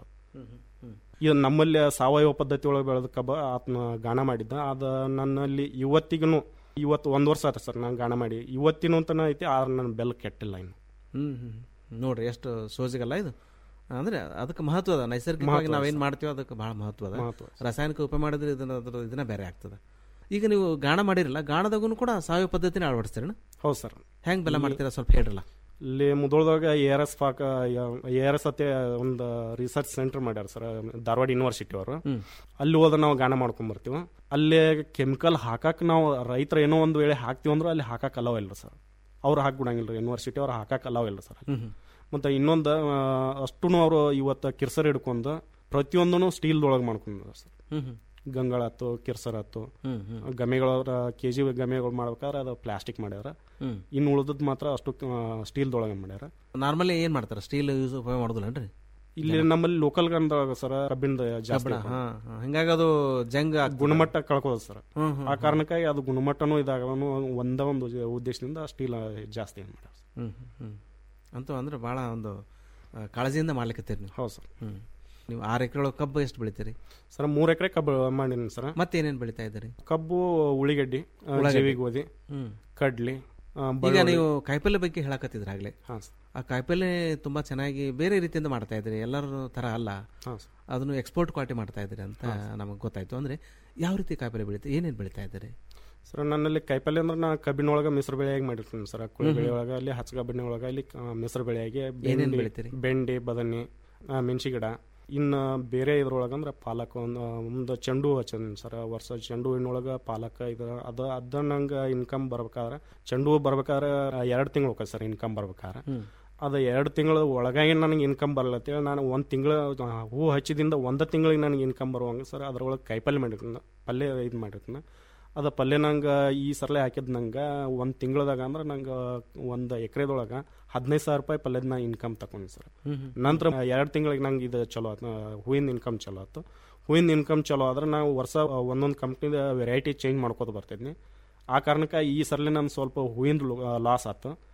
ಇದು ನಮ್ಮಲ್ಲಿ ಸಾವಯವ ಪದ್ಧತಿ ಒಳಗೆ ಬೆಳೆದ ಕಬ್ಬ ಆತನ ಗಾಣ ಮಾಡಿದ್ದ ಅದು ನನ್ನಲ್ಲಿ ಇವತ್ತಿಗೂ ಇವತ್ತು ಒಂದು ವರ್ಷ ಆಯ್ತು ಸರ್ ನಾನು ಗಾಣ ಮಾಡಿ ಇವತ್ತಿನ ತನ ಐತಿ ಆದ್ರೆ ನನ್ನ ಬೆಲ್ಲ ಕೆಟ್ಟಿಲ್ಲ ಇನ್ನು ಹ್ಮ್ ಹ್ಮ್ ನೋಡ್ರಿ ಎಷ್ಟು ಸೋಜಿಗಲ್ಲ ಇದು ಅಂದ್ರೆ ಅದಕ್ಕೆ ಮಹತ್ವ ಅದ ನೈಸರ್ಗಿಕವಾಗಿ ಮಹತ್ವ ನಾವೇನ್ ಸರ್. ಮಾಡ್ತೀವೋ ಅದಕ್ಕೆ ಬಹಳ ಮಹತ್ವ ಅದ ಮಹತ್ವ. ರಾಸಾಯನಿಕ ಉಪಯೋಗ ಮಾಡಿದ್ರೆ ಇದನ್ನ ಅದ್ರ ಇದನ್ನ ಬೇರೆ ಆಗ್ತದೆ ಈಗ ನೀವು ಗಾಣ ಮಾಡಿರಲ್ಲ ಗಾಣದಾಗೂ ಕೂಡ ಸಾವಯವ ಪದ್ಧತಿನ ಅಳವಡಿಸ್ತೀರಣ ಹೌದು ಸರ್ ಹೆಂಗ್ ಬೆಲ್ಲ ಮಾಡ್ತೀರಾ ಸ್ವಲ್ಪ ಹೇಳ್ರಲ್ಲ ಇಲ್ಲಿ ಮುದೋಳದಾಗ ಎ ಆರ್ ಎಸ್ ಪಾಕ ಎ ಆರ್ ಎಸ್ ಅತ್ತೆ ಒಂದು ರಿಸರ್ಚ್ ಸೆಂಟರ್ ಮಾಡ್ಯಾರ ಸರ್ ಧಾರವಾಡ ಯೂನಿವರ್ಸಿಟಿ ಅವರು ಹ್ಮ್. ಅಲ್ಲಿ ಹೋದ್ರೆ ನಾವು ಗಾಣ ಮಾಡ್ಕೊಂಡ್ ಬರ್ತೀವಿ ಅಲ್ಲೇ ಕೆಮಿಕಲ್ ಹಾಕಕ್ ನಾವು ರೈತರು ಏನೋ ಒಂದು ವೇಳೆ ಹಾಕ್ತೀವಿ ಅಂದ್ರೆ ಅಲ್ಲಿ ಹಾಕಕ್ ಅಲೋ ಇಲ್ಲ ಸರ್ ಅವ್ರು ಹಾಕ್ಬಿಡಂಗಿಲ್ಲ ಯೂನಿವರ್ಸಿಟಿ ಅವ್ರು ಹಾಕಕ್ ಅಲೋ ಇಲ್ಲ ಸರ್ ಹ್ಮ್ ಹ್ಮ್. ಮತ್ತು ಇನ್ನೊಂದು ಅಷ್ಟು ಅವರು ಇವತ್ತು ಕಿರ್ಸರ್ ಹಿಡ್ಕೊಂಡು ಪ್ರತಿಯೊಂದೂ ಸ್ಟೀಲ್ದೊಳಗೆ ಮಾಡ್ಕೊಂಡಿದ್ದಾರೆ ಸರ್ ಹ್ಮ್ ಹ್ಮ್. ಗಂಗಳ ಆತು ಕಿರ್ಸರ್ ಆತು ಹ್ಮ್ ಹ್ಮ್. ಗಮೆಗಳ ಕೆ ಜಿ ಗಮೆಗಳು ಮಾಡ್ಬೇಕಾದ್ರೆ ಅದು ಪ್ಲಾಸ್ಟಿಕ್ ಮಾಡ್ಯಾರ ಹ್ಮ್. ಇನ್ನು ಉಳಿದದ್ ಮಾತ್ರ ಅಷ್ಟು ಸ್ಟೀಲ್ದೊಳಗೆ ಮಾಡ್ಯಾರ ನಾರ್ಮಲಿ ಏನ್ ಮಾಡ್ತಾರೆ ಸ್ಟೀಲ್ ಯೂಸ್ ಉಪಯೋಗ ಮಾಡೋದಿಲ್ಲನ್ರಿ ಇಲ್ಲಿ ನಮ್ಮಲ್ಲಿ ಲೋಕಲ್ ಗಂಧದಾಗ ಸರ್ ಕಬ್ಬಿಣದ ಜಾಸ್ತಿ ಕಬ್ಬಣ, ಹಾ, ಹಾ. ಹಿಂಗಾಗಿ ಅದು ಜಂಗ್ ಆಗ್ತದೆ. ಗುಣಮಟ್ಟ ಕಳ್ಕೋದು ಸರ್ ಹ್ಮ್, ಹ್ಮ್, ಆ ಕಾರಣಕ್ಕಾಗಿ ಅದು ಗುಣಮಟ್ಟನೂ ಇದಾಗನು ಒಂದ ಒಂದು ಉದ್ದೇಶದಿಂದ ಸ್ಟೀಲ್ ಜಾಸ್ತಿ ಮಾಡ್ಯಾರ ಹ್ಮ್ ಹ್ಮ್, ಹ್ಮ್ ಅಂತೂ ಅಂದ್ರೆ ಭಾಳ ಒಂದು ಆ, ಕಾಳಜಿಯಿಂದ ಮಾಡ್ಲಿಕ್ಕತ್ತೀರಿ ನೀವು ಹೌದು ಸರ್ ಹ್ಮ್ ನೀವು ಆರು ಎಕರೆ ಕಬ್ಬು ಎಷ್ಟು ಬೆಳಿತೀರಿ ಸರ್ ಮೂರು ಎಕರೆ ಕಬ್ಬು ಮಾಡೀನಿ ಸರ್ ಮತ್ತೇನೇನು ಬೆಳಿತಾ ಇದ್ದೀರಿ ಕಬ್ಬು ಉಳಿಗಡ್ಡಿ ಆ, ಉಳ್ಳಾಗಡ್ಡಿ. ಜೇವಿ ಗೋಧಿ ಹ್ಮ್. ಕಡ್ಲಿ ಆ, ಈಗ ಬೆಳ್ಳುಳ್ಳಿ. ನೀವು ಕಾಯಿಪಲ್ಯ ಬಗ್ಗೆ ಹೇಳಕತ್ತಿದ್ರ ಆಗ್ಲೇ ಹಾಂ ಸರ್ ಆ ಕಾಯಿಪಲ್ಯ ತುಂಬಾ ಚೆನ್ನಾಗಿ ಬೇರೆ ರೀತಿಯಿಂದ ಮಾಡ್ತಾ ಇದ್ರಿ ಎಲ್ಲರ ತರ ಅಲ್ಲ ಹಾಂ ಸರ್ ಅದನ್ನು ಎಕ್ಸ್ಪೋರ್ಟ್ ಕ್ವಾಲಿಟಿ ಮಾಡ್ತಾ ಇದ್ರಿ ಅಂತ ನಮಗೆ ಗೊತ್ತಾಯ್ತು ಅಂದ್ರೆ ಯಾವ ರೀತಿ ಕಾಯಿಪಲ್ಯ ಬೆಳಿತಾ ಏನೇನು ಬೆಳಿತಾ ಇದ್ದೀರಿ ಸರ್ ನನ್ನಲ್ಲಿ ಕಾಯಿಪಲ್ಲೆ ಅಂದ್ರೆ ನಾ ಕಬ್ಬಿನೊಳಗೆ ಮಿಶ್ರ ಬೆಳೆಯಾಗಿ ಮಾಡಿರ್ತೀನಿ ಸರ್ ಕುಳಿ ಹ್ಮ್ ಹ್ಮ್. ಬೆಳೆ ಒಳಗೆ ಅಲ್ಲಿ ಹಚ್ಚ ಕಬ್ಬಿನ ಒಳಗೆ ಅಲ್ಲಿ ಆ, ಮಿಶ್ರ ಬೆಳೆಯಾಗಿ ಏನೇನ್ ಬೆಂಡಿ- ಬೆಳಿತೀರಿ? ಬೆಂಡಿ ಬದನೆ ಆ, ಮೆಣಸಿ ಗಿಡ ಇನ್ನು ಬೇರೆ ಇದ್ರೊಳಗೆ ಅಂದ್ರೆ ಪಾಲಕ್ ಒಂದು ಒಂದು ಚೆಂಡು ಹಚ್ಚಿದ್ದೀನಿ ಸರ್ ವರ್ಷ ಚೆಂಡು ಹೂವಿನೊಳಗೆ ಪಾಲಕ್ ಇದು ಅದು ಅದ ನಂಗೆ ಇನ್ಕಮ್ ಬರ್ಬೇಕಾದ್ರೆ ಚೆಂಡು ಹೂ ಬರ್ಬೇಕಾದ್ರೆ ಎರಡು ತಿಂಗಳು ಹೋಗ್ತದೆ ಸರ್ ಇನ್ಕಮ್ ಬರ್ಬೇಕಾದ್ರೆ ಹ್ಮ್. ಅದು ಎರಡು ತಿಂಗಳು ಒಳಗಾಗಿ ನನಗೆ ಇನ್ಕಮ್ ಬರಲ್ಲ ಅಂತೇಳಿ ನಾನು ಒಂದು ತಿಂಗಳು ಹೂ ಹಚ್ಚಿದಿಂದ ಒಂದು ತಿಂಗಳಿಗೆ ನನಗೆ ಇನ್ಕಮ್ ಬರುವಂಗೆ ಸರ್ ಅದ್ರೊಳಗೆ ಕಾಯಿಪಲ್ಲೆ ಮಾಡಿರ್ತೀನಿ ಪಲ್ಯ ಇದು ಮಾಡಿರ್ತೀನಿ ಅದು ಪಲ್ಯ ನಂಗೆ ಈ ಸರ್ಲೆ ಹಾಕಿದ್ ನಂಗೆ ಒಂದು ತಿಂಗಳದಾಗ ಅಂದ್ರೆ ನಂಗೆ ಒಂದು ಎಕರೆದೊಳಗೆ ಹದಿನೈದು ಸಾವಿರ ರೂಪಾಯಿ ಪಲ್ಯದ ನಾ ಇನ್ಕಮ್ ತಗೊಂಡು ಸರ್ ಹ್ಮ್ ಹ್ಮ್. ನಂತರ ಎರಡು ತಿಂಗಳಿಗೆ ನಂಗೆ ಇದು ಚಲೋ ಆಯ್ತು ಹೂವಿನ ಇನ್ಕಮ್ ಚಲೋ ಆಯ್ತು ಹೂವಿನ ಇನ್ಕಮ್ ಚಲೋ ಆದ್ರೆ ನಾವು ವರ್ಷ ಒಂದೊಂದು ಕಂಪ್ನಿದ ವೆರೈಟಿ ಚೇಂಜ್ ಮಾಡ್ಕೋತ ಬರ್ತಿದ್ನಿ ಆ ಕಾರಣಕ್ಕೆ ಈ ಸರ್ಲೆ ನಾನು ಸ್ವಲ್ಪ ಹೂವಿನ ಲಾಸ್ ಆಯ್ತು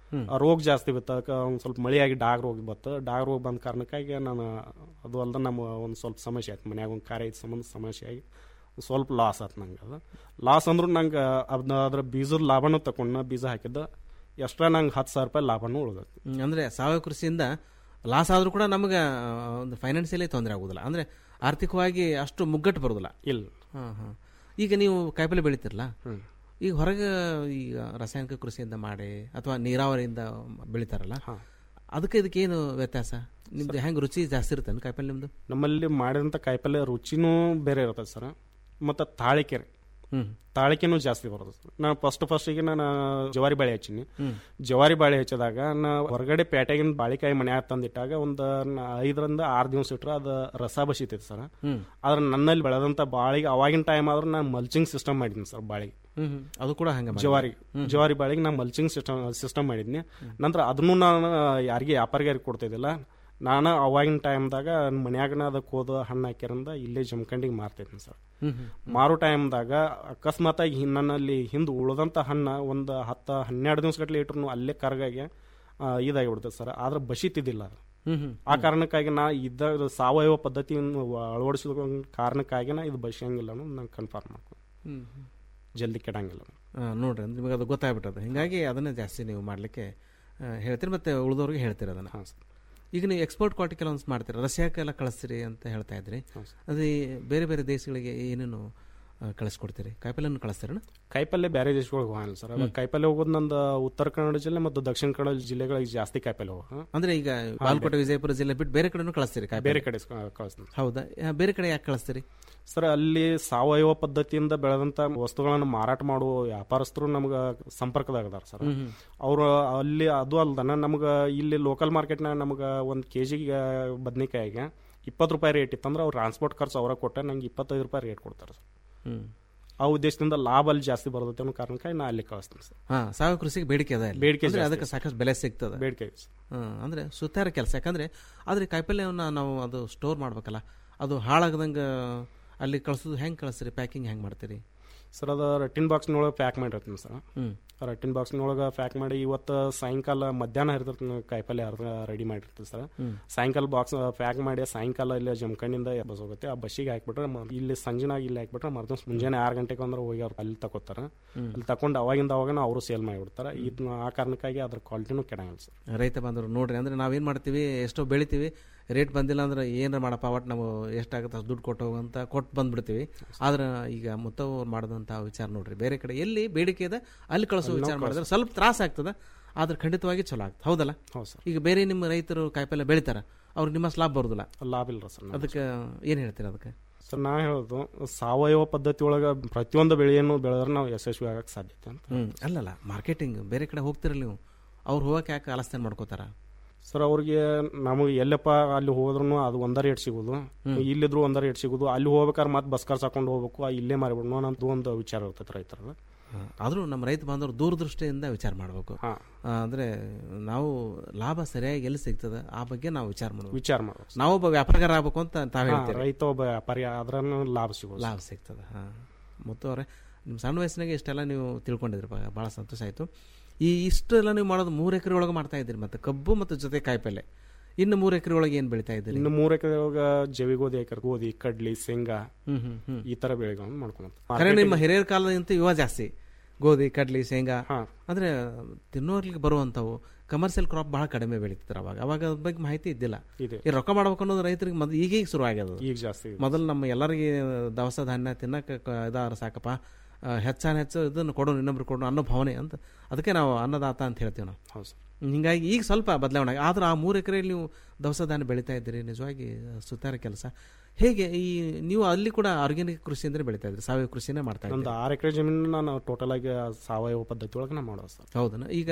ಆ ರೋಗ ಜಾಸ್ತಿ ಬಿತ್ತ ಒಂದು ಸ್ವಲ್ಪ ಮಳೆಯಾಗಿ ಡಾಗ್ ರೋಗ ಬತ್ತು ಡಾಗ್ ರೋಗ ಬಂದ ಕಾರಣಕ್ಕಾಗಿ ನಾನು ಅದು ಅಲ್ದ ನಮ್ಮ ಒಂದು ಸ್ವಲ್ಪ ಸಮಸ್ಯೆ ಆಯ್ತು ಮನ್ಯಾಗ ಒಂದು ಕಾರ್ಯ ಐದು ಸಂಬಂಧ ಸಮಸ್ಯೆ ಆಗಿ ಒಂದ್ ಸ್ವಲ್ಪ ಲಾಸ್ ಆಯ್ತು ನಂಗೆ ಅದು ಲಾಸ್ ಅಂದ್ರೂ ನಂಗೆ ಅದನ್ನ ಅದ್ರ ಬೀಜದ ಲಾಭನೂ ತಗೊಂಡು ಬೀಜ ಹಾಕಿದ್ದ ಎಕ್ಸ್ಟ್ರಾ ನಂಗೆ ಹತ್ತು ಸಾವಿರ ರೂಪಾಯಿ ಲಾಭನೂ ಉಳಿದೈತಿ ಹ್ಮ್, ಅಂದ್ರೆ ಸಾವಯವ ಕೃಷಿಯಿಂದ ಲಾಸ್ ಆದ್ರೂ ಕೂಡ ನಮಗೆ ಒಂದು ಫೈನಾನ್ಷಿಯಲಿ ತೊಂದರೆ ಆಗುದಿಲ್ಲ ಅಂದ್ರೆ ಆರ್ಥಿಕವಾಗಿ ಅಷ್ಟು ಮುಗ್ಗಟ್ಟು ಬರುದಿಲ್ಲ ಇಲ್ಲ ಹಾಂ ಹಾಂ ಈಗ ನೀವು ಕಾಯಿಪಲ್ಲೆ ಬೆಳಿತಿರಲ್ಲ ಈಗ ಹೊರಗೆ ಈಗ ರಾಸಾಯನಿಕ ಕೃಷಿಯಿಂದ ಮಾಡಿ ಅಥವಾ ನೀರಾವರಿಯಿಂದ ಬೆಳಿತಾರಲ್ಲ ಅದಕ್ಕೆ ಇದಕ್ಕೆ ಏನು ವ್ಯತ್ಯಾಸ ನಿಮ್ದು ಹೆಂಗೆ ರುಚಿ ಜಾಸ್ತಿ ಇರುತ್ತೆ ಕಾಯಿಪಲ್ಲೆ ನಿಮ್ದು ನಮ್ಮಲ್ಲಿ ಮಾಡಿದಂಥ ಕಾಯಿಪಲ್ಲೆ ರುಚಿನೂ ಬೇರೆ ಇರ್ತದೆ ಸರ್ ಮತ್ತು ತಾಳಿಕೆ ರೀ ಹ್ಮ್. ತಾಳಿಕೆನೂ ಜಾಸ್ತಿ ಬರೋದು ಸರ್ ನಾನು ಫಸ್ಟ್ ಫಸ್ಟಿಗೆ ನಾನು ಜವಾರಿ ಬಾಳೆ ಹಚ್ಚೀನಿ ಹ್ಮ್. ಜವಾರಿ ಬಾಳೆ ಹಚ್ಚಿದಾಗ ನಾ ಹೊರಗಡೆ ಪೇಟೆಗಿನ ಬಾಳಿಕಾಯಿ ಮನ್ಯಾಗ ತಂದಿಟ್ಟಾಗ ಒಂದು ನ- ಐದರಿಂದ ಆರು ದಿವಸ ಇಟ್ರೆ ಅದು ರಸ ಬಸಿತೈತೆ ಸರ್ ಹ್ಮ್. ಆದ್ರೆ ನನ್ನಲ್ಲಿ ಬೆಳೆದಂಥ ಬಾಳಿಗೆ ಅವಾಗಿನ ಟೈಮ್ ಆದ್ರೆ ನಾನು ಮಲ್ಚಿಂಗ್ ಸಿಸ್ಟಮ್ ಮಾಡಿದ್ದೀನಿ ಸರ್ ಬಾಳಿಗೆ ಹ್ಮ್ ಹ್ಮ್. ಅದು ಕೂಡ ಹಂಗೆ ಮಾಡಿದ್ರಿ. ಜವಾರಿ ಹ್ಮ್. ಜವಾರಿ ಬಾಳಿಗೆ ನಾನು ಮಲ್ಚಿಂಗ್ ಸಿಸ್ಟಮ್ ಸಿಸ್ಟಮ್ ಮಾಡಿದ್ನಿ ನಂತರ ಅದನ್ನು ನಾನು ಯಾರಿಗೆ ವ್ಯಾಪಾರಿಗಾರಿಗೆ ಕೊಡ್ತಿದ್ದಿಲ್ಲ ನಾನು ಅವಾಗಿನ ಟೈಮ್ದಾಗ ಮನ್ಯಾಗನ ಅದಕ್ಕೆ ಹೋದ ಹಣ್ಣು ಹಾಕ್ಯಾರಂದ ಇಲ್ಲೇ ಜಮಖಂಡಿಗೆ ಮಾರ್ತಿದ್ದೀನಿ ಸರ್ ಹ್ಮ್ ಹ್ಮ್. ಮಾರೋ ಟೈಮ್ದಾಗ ಅಕಸ್ಮಾತಾಗಿ ಹಿನ್- ನನ್ನಲ್ಲಿ ಹಿಂದೆ ಉಳಿದಂಥ ಹಣ್ಣು ಒಂದು ಹತ್ತು ಹನ್ನೆರಡು ದಿವಸ ಗಟ್ಟಲೆ ಇಟ್ರು ಅಲ್ಲೇ ಕರಗಾಗಿ ಇದಾಗಿ ಬಿಡ್ತದೆ ಸರ್ ಆದ್ರೆ ಬಸಿತಿದ್ದಿಲ್ಲ ಅದು. ಹ್ಮ್ ಹ್ಮ್. ಆ ಕಾರಣಕ್ಕಾಗಿ ನಾ ಇದ್ದ ಸಾವಯವ ಪದ್ಧತಿಯನ್ನು ಅಳವಡಿಸಿದ ಕಾರಣಕ್ಕಾಗಿ ನಾ ಇದು ಬಸಿಯಂಗಿಲ್ಲ ಅನ್ನೋದು ನಂಗೆ ಕನ್ಫರ್ಮ್ ಮಾಡ್ಕೊಂಡು ಹ್ಮ್ ಹ್ಮ್. ಜಲ್ದಿ ಕೆಡಂಗಿಲ್ಲ ಆ, ನೋಡ್ರಿ ಅಂದ್ರೆ ನಿಮಗೆ ಅದು ಗೊತ್ತಾಗ್ಬಿಟ್ಟದ ಹಿಂಗಾಗಿ ಅದನ್ನೇ ಜಾಸ್ತಿ ನೀವು ಮಾಡಲಿಕ್ಕೆ ಹೇಳ್ತೀರಿ ಮತ್ತೆ ಉಳಿದವ್ರಿಗೆ ಹೇಳ್ತೀರಿ ಅದನ್ನ ಈಗ ನೀವು ಎಕ್ಸ್ಪೋರ್ಟ್ ಕ್ವಾಲಿಟಿ ಕೆಲವೊಂದು ಮಾಡ್ತೀರಿ ರಷ್ಯಾಕ್ಕೆಲ್ಲ ಕಳಿಸ್ತೀರಿ ಅಂತ ಹೇಳ್ತಾ ಇದ್ರಿ ಅದೇ ಬೇರೆ ಬೇರೆ ದೇಶಗಳಿಗೆ ಏನೇನು ಆ, ಕಳಿಸ್ಕೊಡ್ತೀರಿ ಕಾಯಿಪಲ್ಲೆಯನ್ನು ಕಳಿಸ್ತೀರಣ್ಣ ಕಾಯಿಪಲ್ಲೆ ಬೇರೆ ದೇಶಗಳಿಗೆ ಹೋಗಲ್ಲ ಸರ್ ಅವಾಗ ಕಾಯಿಪಲ್ಲೆ ಹೋಗೋದು ನಂದು ಉತ್ತರ ಕನ್ನಡ ಜಿಲ್ಲೆ ಮತ್ತು ದಕ್ಷಿಣ ಕನ್ನಡ ಜಿಲ್ಲೆಗಳಿಗೆ ಜಾಸ್ತಿ ಕಾಯಿಪಲ್ಲೆ ಹೋಗ ಅಂದ್ರೆ ಈಗ ಬಾಲ್ಕೋಟೆ ವಿಜಯಪುರ ಜಿಲ್ಲೆ ಬಿಟ್ಟು ಬೇರೆ ಕಡೆನೂ ಕಳಿಸ್ತೀರಿ ಕಾಯಿಪಲ್ಲೆ? ಬೇರೆ ಕಡೆ ಕಳಿಸ್ತೀನಿ ಹೌದಾ ಆ, ಬೇರೆ ಕಡೆ ಯಾಕೆ ಕಳಿಸ್ತೀರಿ ಸರ್ ಅಲ್ಲಿ ಸಾವಯವ ಪದ್ಧತಿಯಿಂದ ಬೆಳೆದಂತ ವಸ್ತುಗಳನ್ನು ಮಾರಾಟ ಮಾಡುವ ವ್ಯಾಪಾರಸ್ಥರು ನಮ್ಗೆ ಸಂಪರ್ಕದಾಗದಾರ ಸರ್ ಹ್ಮ್ ಹ್ಮ್. ಅವರು ಅಲ್ಲಿ ಅದು ಅಲ್ದನ ನಮ್ಗೆ ಇಲ್ಲಿ ಲೋಕಲ್ ಮಾರ್ಕೆಟ್ನಾಗ ನಮ್ಗೆ ಒಂದು ಕೆ ಜಿಗೆ ಬದ್ನಿಕಾಯಿಗೆ ಇಪ್ಪತ್ತು ರೂಪಾಯಿ ರೇಟ್ ಇತ್ತಂದ್ರೆ ಅವ್ರು ಟ್ರಾನ್ಸ್ಪೋರ್ಟ್ ಖರ್ಚು ಅವರ ಕೊಟ್ಟೆ ನಂಗೆ ಇಪ್ಪತ್ತೈದು ರೂಪಾಯಿ ರೇಟ್ ಕೊಡ್ತಾರೆ ಸರ್ ಹ್ಮ್. ಆ ಉದ್ದೇಶದಿಂದ ಲಾಭ ಅಲ್ಲಿ ಜಾಸ್ತಿ ಬರ್ತೈತೆ ಅನ್ನೋ ಕಾರಣಕ್ಕಾಗಿ ನಾ ಅಲ್ಲಿ ಕಳಿಸ್ತೀನಿ ಸರ್ ಹಾ ಸಾವಯವ ಕೃಷಿಗೆ ಬೇಡಿಕೆ ಅದ ಇಲ್ಲಿ. ಬೇಡಿಕೆ ಅಂದ್ರೆ ಜಾಸ್ತಿ ಅದಕ್ಕೆ ಸಾಕಷ್ಟು ಬೆಲೆ ಸಿಗ್ತದೆ ಬೇಡಿಕೆ ಹ್ಮ್, ಅಂದ್ರೆ ಸುತ್ತಾರ ಕೆಲಸ ಯಾಕಂದ್ರೆ ಆದ್ರೆ ಕಾಯಿಪಲ್ಯವನ್ನ ನಾವು ಅದು ಸ್ಟೋರ್ ಮಾಡ್ಬೇಕಲ್ಲ ಅದು ಹಾಳಾಗದಂಗ ಅಲ್ಲಿ ಕಳ್ಸೋದು ಹೆಂಗ್ ಕಳಿಸ್ತೀರಿ ಪ್ಯಾಕಿಂಗ್ ಹೆಂಗ್ ಮಾಡ್ತೀರಿ ಸರ್ ಅದು ರಟ್ಟಿನ ಬಾಕ್ಸ್ನೊಳಗೆ ಪ್ಯಾಕ್ ಮಾಡಿರ್ತೀನಿ ಸರ್ ಹ್ಮ್. ರಟ್ಟಿನ ಬಾಕ್ಸ್ನೊಳಗೆ ಪ್ಯಾಕ್ ಮಾಡಿ ಇವತ್ತು ಸಾಯಂಕಾಲ ಮಧ್ಯಾಹ್ನ ಇರ್ತೈತೆ ಕಾಯಿಪಲ್ಲೆ ಅರ್ಧ ರೆಡಿ ಮಾಡಿರ್ತೀವಿ ಸರ್ ಹ್ಮ್. ಸಾಯಂಕಾಲ ಬಾಕ್ಸ್ ಪ್ಯಾಕ್ ಮಾಡಿ ಸಾಯಂಕಾಲ ಇಲ್ಲಿ ಜಮಖಂಡಿಂದ ಬಸ್ ಹೋಗುತ್ತೆ ಆ ಬಸ್ಸಿಗೆ ಹಾಕ್ಬಿಟ್ರೆ ಮ- ಇಲ್ಲಿ ಸಂಜೆನಾಗ ಇಲ್ಲಿ ಹಾಕ್ಬಿಟ್ರೆ ಮರ್ದಿವ್ಸ ಮುಂಜಾನೆ ಆರು ಗಂಟೆಗೆ ಅಂದ್ರೆ ಹೋಗಿ ಅವ್ರು ಅಲ್ಲಿ ತಗೋತಾರೆ ಹ್ಮ್. ಅಲ್ಲಿ ತಗೊಂಡು ಅವಾಗಿಂದ ಅವಾಗ ಅವರು ಸೇಲ್ ಮಾಡಿಬಿಡ್ತಾರೆ ಇದನ್ನ ಆ ಕಾರಣಕ್ಕಾಗಿ ಅದ್ರ ಕ್ವಾಲಿಟಿನೂ ಕೆಡಂಗಿಲ್ಲ ಸರ್ ರೈತ ಬಂದರು ನೋಡ್ರಿ ಅಂದ್ರೆ ನಾವೇನ್ ಮಾಡ್ತೀವಿ ಎಷ್ಟೋ ಬೆಳಿತೀವಿ ರೇಟ್ ಬಂದಿಲ್ಲ ಅಂದ್ರೆ ಏನಾರ ಮಾಡಪ್ಪ ಒಟ್ಟು ನಾವು ಎಷ್ಟಾಗುತ್ತೆ ಅಷ್ಟು ದುಡ್ಡು ಕೊಟ್ಟು ಅಂತ ಕೊಟ್ಟು ಬಂದ್ಬಿಡ್ತೀವಿ ಆದ್ರೆ ಈಗ ಮುತ್ತವ್ರು ಮಾಡಿದಂಥ ವಿಚಾರ ನೋಡ್ರಿ ಬೇರೆ ಕಡೆ ಎಲ್ಲಿ ಬೇಡಿಕೆ ಇದೆ ಅಲ್ಲಿ ಕಳಿಸೋ ಅಲ್ಲಿ ನಾವು ವಿಚಾರ ಮಾಡಿದ್ರೆ ಸ್ವಲ್ಪ ತ್ರಾಸ ಆಗ್ತದೆ ಆದ್ರೆ ಖಂಡಿತವಾಗಿ ಚಲೋ ಆಗ್ತದೆ ಹೌದಲ್ಲ ಹೌದು ಸರ್ ಈಗ ಬೇರೆ ನಿಮ್ಮ ರೈತರು ಕಾಯಿಪಲ್ಲೆ ಬೆಳಿತಾರ ಅವ್ರಿಗೆ ನಿಮ್ಮ ಲಾಭ ಬರೋದಿಲ್ಲ ಲಾಭ ಇಲ್ಲ ಸರ್ ನಮ್ಗೆ. ಅದಕ್ಕೆ ಏನು ಹೇಳ್ತೀರಾ ಅದಕ್ಕೆ ಸರ್ ನಾ ಹೇಳೋದು ಸಾವಯವ ಪದ್ಧತಿ ಒಳಗೆ ಪ್ರತಿಯೊಂದು ಬೆಳೆಯನ್ನು ಬೆಳೆದ್ರೆ ನಾವು ಯಶಸ್ವಿ ಆಗಕ್ಕೆ ಸಾಧ್ಯತೆ ಅಂತ ಹ್ಮ್ ಅಲ್ಲಲ್ಲ ಮಾರ್ಕೆಟಿಂಗ್ ಬೇರೆ ಕಡೆ ಹೋಗ್ತಿರಲ್ಲ ನೀವು ಅವ್ರು ಹೋಗಕ್ಕೆ ಯಾಕೆ ಆಲಸ್ತಾನೆ ಮಾಡ್ಕೋತಾರ ಸರ್ ಅವ್ರಿಗೆ ನಮಗೆ ಎಲ್ಲಪ್ಪ ಅಲ್ಲಿ ಹೋದ್ರೂ ಅದು ಒಂದ ರೇಟ್ ಸಿಗೋದು ಇಲ್ಲಿದ್ರು ಒಂದ ರೇಟ್ ಸಿಗೋದು ಅಲ್ಲಿ ಹೋಗ್ಬೇಕಾದ್ರೆ ಮತ್ತೆ ಬಸ್ ಖರ್ಚು ಹಾಕೊಂಡು ಹೋಗ್ಬೇಕು ಆ ಇಲ್ಲೇ ಮಾರಿಬಿಡೋಣ ಅನ್ನೋದು ಒಂದು ವಿಚಾರ ಇರ್ತೈತೆ ರೈತರದ ಆದರೂ ನಮ್ಮ ರೈತ ಬಾಂಧವರು ದೂರದೃಷ್ಟಿಯಿಂದ ವಿಚಾರ ಮಾಡಬೇಕು ಅಂದರೆ ನಾವು ಲಾಭ ಸರಿಯಾಗಿ ಎಲ್ಲಿ ಸಿಗ್ತದೆ ಆ ಬಗ್ಗೆ ನಾವು ವಿಚಾರ ಮಾಡಬೇಕು ವಿಚಾರ ಮಾಡ್ಬೇಕು. ನಾವೊಬ್ಬ ವ್ಯಾಪಾರಗಾರ ಆಗ್ಬೇಕು ಅಂತ ತಾವು ಹಾ, ಹೇಳ್ತೀರಿ ರೈತ ಒಬ್ಬ ವ್ಯಾಪಾರಿ ಆದ್ರೂ ಲಾಭ ಸಿಗೋದು ಲಾಭ ಸಿಗ್ತದೆ ಹಾಂ ಮತ್ತು ಅವರೇ ನಿಮ್ಮ ಸಣ್ಣ ವಯಸ್ಸಿನಾಗೆ ಇಷ್ಟೆಲ್ಲ ನೀವು ತಿಳ್ಕೊಂಡಿದ್ರಿ ಭಾಳ ಸಂತೋಷ ಆಯಿತು ಈ ಇಷ್ಟೆಲ್ಲ ನೀವು ಮಾಡೋದು ಮೂರು ಎಕರೆ ಒಳಗೆ ಮಾಡ್ತಾ ಇದ್ದೀರಿ ಮತ್ತು ಕಬ್ಬು ಮತ್ತು ಜೊತೆ ಕಾಯಿಪಲ್ಲೆ ಇನ್ನು ಮೂರು ಎಕರೆ ಒಳಗೆ ಏನು ಬೆಳಿತಾ ಇದ್ದೀರಿ ಇನ್ನು ಮೂರು ಎಕರೆ ಒಳಗೆ ಜವಿ ಗೋಧಿ ಎಕರೆ ಗೋಧಿ ಕಡ್ಲಿ ಶೇಂಗಾ ಹ್ಮ್, ಹ್ಮ್, ಹ್ಮ್. ಈ ತರ ಬೆಳೆಗಳನ್ನು ಮಾಡ್ಕೊಂಡು ಖರೆ ನಿಮ್ಮ ಹಿರಿಯರ ಕಾಲದಂತ ಇವ ಜಾಸ್ತಿ ಗೋಧಿ ಕಡ್ಲಿ ಶೇಂಗಾ ಅಂದ್ರೆ ತಿನ್ನೋರ್ಲಿಕ್ಕೆ ಬರುವಂಥವು ಕಮರ್ಷಿಯಲ್ ಕ್ರಾಪ್ ಬಹಳ ಕಡಿಮೆ ಬೆಳೀತಿದ್ರು ಅವಾಗ ಅವಾಗ ಅದ್ರ ಬಗ್ಗೆ ಮಾಹಿತಿ ಇದ್ದಿಲ್ಲ ಇದೆ. ಈ ರೊಕ್ಕ ಮಾಡ್ಬೇಕು ಅನ್ನೋದು ರೈತರಿಗೆ ಮೊದಲು ಈಗೀಗ ಶುರು ಆಗ್ಯದ ಈಗ ಜಾಸ್ತಿ ಇದೆ. ಮೊದಲು ನಮ್ಮ ಎಲ್ಲರಿಗೆ ದವಸ ಧಾನ್ಯ ತಿನ್ನಕ್ಕೆ ಕ- ಇದಾರ ಸಾಕಪ್ಪ ಆ, ಹೆಚ್ಚಾನ ಹೆಚ್ಚು ಇದನ್ನು ಕೊಡೋಣ ಇನ್ನೊಬ್ರು ಕೊಡೋಣ ಅನ್ನೋ ಭಾವನೆ ಅಂತ ಅದಕ್ಕೆ ನಾವು ಅನ್ನದಾತ ಅಂತ ಹೇಳ್ತೀವಿ ನಾವು ಹೌದು ಸರ್ ಹಿಂಗಾಗಿ ಈಗ ಸ್ವಲ್ಪ ಬದಲಾವಣೆ ಆಗಿ ಆದ್ರೆ ಆ ಮೂರು ಎಕರೆಯಲ್ಲಿ ನೀವು ದವಸ ಧಾನ್ಯ ಬೆಳೀತಾ ಇದ್ದೀರಿ ನಿಜವಾಗಿ ಸುತ್ತಾರ ಕೆಲಸ ಹೇಗೆ ಈ ನೀವು ಅಲ್ಲಿ ಕೂಡ ಆರ್ಗ್ಯಾನಿಕ್ ಕೃಷಿ ಅಂದ್ರೆ ಬೆಳೀತಾ ಇದ್ರಿ ಸಾವಯವ ಕೃಷಿನೇ ಮಾಡ್ತಾ ಇದ್ದೀರಿ ಒಂದು ಆರು ಎಕರೆ ಜಮೀನು ನಾನು ಟೋಟಲ್ ಆಗಿ ಸಾವಯವ ಪದ್ಧತಿ ಒಳಗೆ ನಾ ಮಾಡೋದು ಸರ್ ಹೌದನ ಈಗ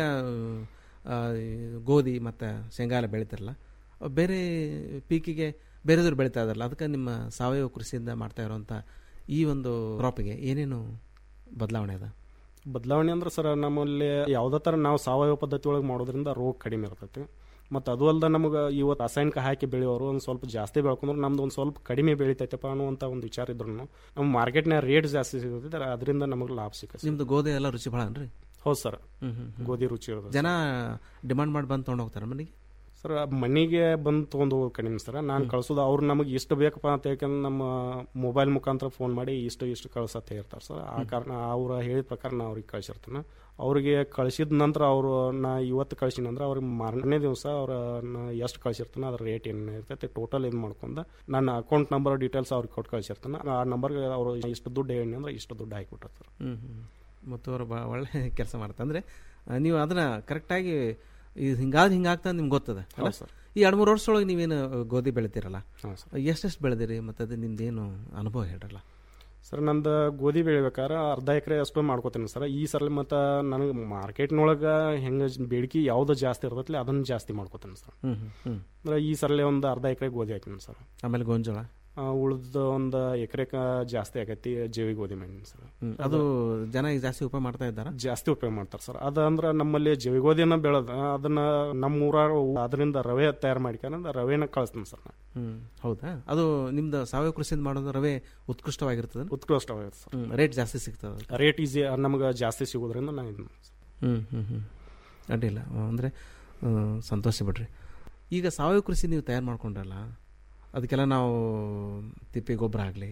ಆ, ಈ ಗೋಧಿ ಮತ್ತು ಶೇಂಗಾ ಎಲ್ಲ ಬೆಳಿತಾರಲ್ಲ ಬೇರೆ ಪೀಕಿಗೆ ಬೇರೆದವ್ರು ಬೆಳೀತಾ ಇದಾರಲ್ಲ ಅದಕ್ಕೆ ನಿಮ್ಮ ಸಾವಯವ ಕೃಷಿಯಿಂದ ಮಾಡ್ತಾ ಇರುವಂಥ ಈ ಒಂದು ಕ್ರಾಪಿಗೆ ಏನೇನು ಬದಲಾವಣೆ ಅದ ಬದಲಾವಣೆ ಅಂದ್ರೆ ಸರ್ ನಮ್ಮಲ್ಲಿ ಯಾವುದೇ ಥರ ನಾವು ಸಾವಯವ ಪದ್ಧತಿ ಒಳಗೆ ಮಾಡೋದ್ರಿಂದ ರೋಗ ಕಡಿಮೆ ಇರ್ತೈತಿ ಮತ್ತು ಅದು ಅಲ್ಲದೆ ನಮಗೆ ಇವತ್ತು ರಾಸಾಯನಿಕ ಹಾಕಿ ಬೆಳೆಯೋರು ಒಂದು ಸ್ವಲ್ಪ ಜಾಸ್ತಿ ಬೆಳ್ಕೊಂಡ್ರೆ ನಮ್ದು ಒಂದು ಸ್ವಲ್ಪ ಕಡಿಮೆ ಬೆಳಿತೈತಪ್ಪ ಅನ್ನುವಂಥ ಒಂದು ವಿಚಾರ ಇದ್ರು ನಮ್ಮ ಮಾರ್ಕೆಟ್ನಾಗ ರೇಟ್ ಜಾಸ್ತಿ ಸಿಗುತ್ತೆ ಅದರಿಂದ ನಮಗೆ ಲಾಭ ಸಿಗುತ್ತೆ ನಿಮ್ದು ಗೋಧಿ ಎಲ್ಲ ರುಚಿ ಭಾಳ ಅನ್ರಿ ಹೌದು ಸರ್ ಹ್ಮ್, ಹ್ಮ್, ಹ್ಮ್. ಗೋಧಿ ರುಚಿ ಇರೋದು ಜನ ಡಿಮಾಂಡ್ ಮಾಡಿ ಬಂದು ತೊಗೊಂಡು ಹೋಗ್ತಾರೆ ಮನೆಗೆ ಸರ್ ಮನೆಗೆ ಬಂದು ತೊಗೊಂಡು ಹೋಗೋದು ಕಡಿಮೆ ಸರ್ ನಾನು ಕಳ್ಸೋದು ಅವ್ರು ನಮಗೆ ಇಷ್ಟು ಬೇಕಪ್ಪ ಅಂತ ಹೇಳ್ಕೊಂಡು ನಮ್ಮ ಮೊಬೈಲ್ ಮುಖಾಂತರ ಫೋನ್ ಮಾಡಿ ಇಷ್ಟು ಇಷ್ಟು ಕಳ್ಸತ್ತೆ ಹೇಳ್ತಾರೆ ಸರ್ ಆ ಕಾರಣ ಅವ್ರು ಹೇಳಿದ ಪ್ರಕಾರ ನಾ ಅವ್ರಿಗೆ ಕಳ್ಸಿರ್ತೀನಿ ಅವ್ರಿಗೆ ಕಳಿಸಿದ ನಂತರ ಅವರು ನಾ ಇವತ್ತು ಕಳ್ಸಿನ ಅಂದ್ರೆ ಅವ್ರಿಗೆ ಮಾರನೇ ದಿವಸ ಅವ್ರ ಎಷ್ಟು ಕಳ್ಸಿರ್ತಾನೆ ಅದ್ರ ರೇಟ್ ಏನು ಇರ್ತೈತೆ ಟೋಟಲ್ ಇದು ಮಾಡ್ಕೊಂಡು ನನ್ನ ಅಕೌಂಟ್ ನಂಬರ್ ಡೀಟೇಲ್ಸ್ ಅವ್ರಿಗೆ ಕೊಟ್ಟು ಕಳ್ಸಿರ್ತಾನೆ ಆ ನಂಬರ್ಗೆ ಅವರು ಇಷ್ಟು ದುಡ್ಡು ಹೇಳಿ ಅಂದ್ರೆ ಇಷ್ಟು ದುಡ್ಡು ಹಾಕಿಬಿಟ್ಟಿರ್ತಾರೆ ಹ್ಮ್ ಹ್ಮ್. ಮತ್ತು ಅವರು ಭಾಳ ಒಳ್ಳೆ ಕೆಲಸ ಮಾಡ್ತಾರೆ ಅಂದರೆ ನೀವು ಅದನ್ನ ಕರೆಕ್ಟಾಗಿ ಇದು ಹಿಂಗಾದ ಹಿಂಗಾಗ್ತಾ ನಿಮ್ಗೆ ಗೊತ್ತದ ಅಲ್ಲ ಹೌದು ಸರ್. ಈ ಎರಡು ಮೂರು ವರ್ಷದೊಳಗೆ ನೀವೇನು ಗೋಧಿ ಬೆಳಿತೀರಲ್ಲ ಹಾಂ ಎಷ್ಟೆಷ್ಟು ಬೆಳೆದಿರಿ ಮತ್ತು ಅದು ನಿಮ್ದೇನು ಅನುಭವ ಹೇಳ್ರಲ್ಲ ಸರ್ ನಂದು ಗೋಧಿ ಬೆಳಿಬೇಕಾದ್ರೆ ಅರ್ಧ ಎಕರೆ ಅಷ್ಟು ಮಾಡ್ಕೋತೀನಿ ಸರ್ ಈ ಸಲ ಮತ್ತು ನನಗೆ ಮಾರ್ಕೆಟ್ನೊಳಗೆ ಹೆಂಗೆ ಬೇಡಿಕೆ ಯಾವ್ದು ಜಾಸ್ತಿ ಇರ್ತೈತಿ ಅದನ್ನು ಜಾಸ್ತಿ ಮಾಡ್ಕೋತೀನಿ ಸರ್ ಹ್ಮ್, ಹ್ಮ್, ಹ್ಮ್. ಅಂದ್ರೆ ಈ ಸಲ ಒಂದು ಅರ್ಧ ಎಕರೆ ಗೋಧಿ ಹಾಕಿನಿ ಸರ್ ಆಮೇಲೆ ಗೋಂಜಾಳ ಉಳಿದ ಒಂದು ಎಕರೆಕ ಜಾಸ್ತಿ ಆಗೈತಿ ಜೈವಿಕ ಗೋಧಿ ಮಾಡಿನಿ ಸರ್ ಹ್ಮ್. ಅದು ಜನ ಈಗ ಜಾಸ್ತಿ ಉಪಯೋಗ ಮಾಡ್ತಾ ಇದ್ದಾರಾ ಜಾಸ್ತಿ ಉಪಯೋಗ ಮಾಡ್ತಾರೆ ಸರ್ ಅದು ಅಂದ್ರೆ ನಮ್ಮಲ್ಲಿ ಜೈವಿಕ ಗೋಧಿನ ಬೆಳೆದ ಅದನ್ನ ನಮ್ಮ ಊರ ಅದರಿಂದ ರವೆ ತಯಾರು ಮಾಡ್ಕೊಂಡು ರವೆನ ಕಳಿಸ್ತೀನಿ ಸರ್ ನಾನು ಹ್ಮ್ ಹೌದಾ ಅದು ನಿಮ್ದು ಸಾವಯವ ಕೃಷಿಯಿಂದ ಮಾಡೋದು ರವೆ ಉತ್ಕೃಷ್ಟವಾಗಿರ್ತದೆ ಉತ್ಕೃಷ್ಟವಾಗಿರುತ್ತೆ ಸರ್ ರೇಟ್ ಜಾಸ್ತಿ ಸಿಗ್ತದೆ ರೇಟ್ ಈಸಿ ನಮ್ಗೆ ಜಾಸ್ತಿ ಸಿಗೋದ್ರಿಂದ ನಾನು ಇದು ಹ್ಮ್ ಹ್ಮ್ ಹ್ಮ್ ಅಡ್ಡಿಲ್ಲ ಅಂದರೆ ಸಂತೋಷ ಬಿಡ್ರಿ ಈಗ ಸಾವಯವ ಕೃಷಿ ನೀವು ತಯಾರು ಮಾಡ್ಕೊಂಡ್ರಲ್ಲ ಅದಕ್ಕೆಲ್ಲ ನಾವು ತಿಪ್ಪೆ ಗೊಬ್ಬರ ಆಗಲಿ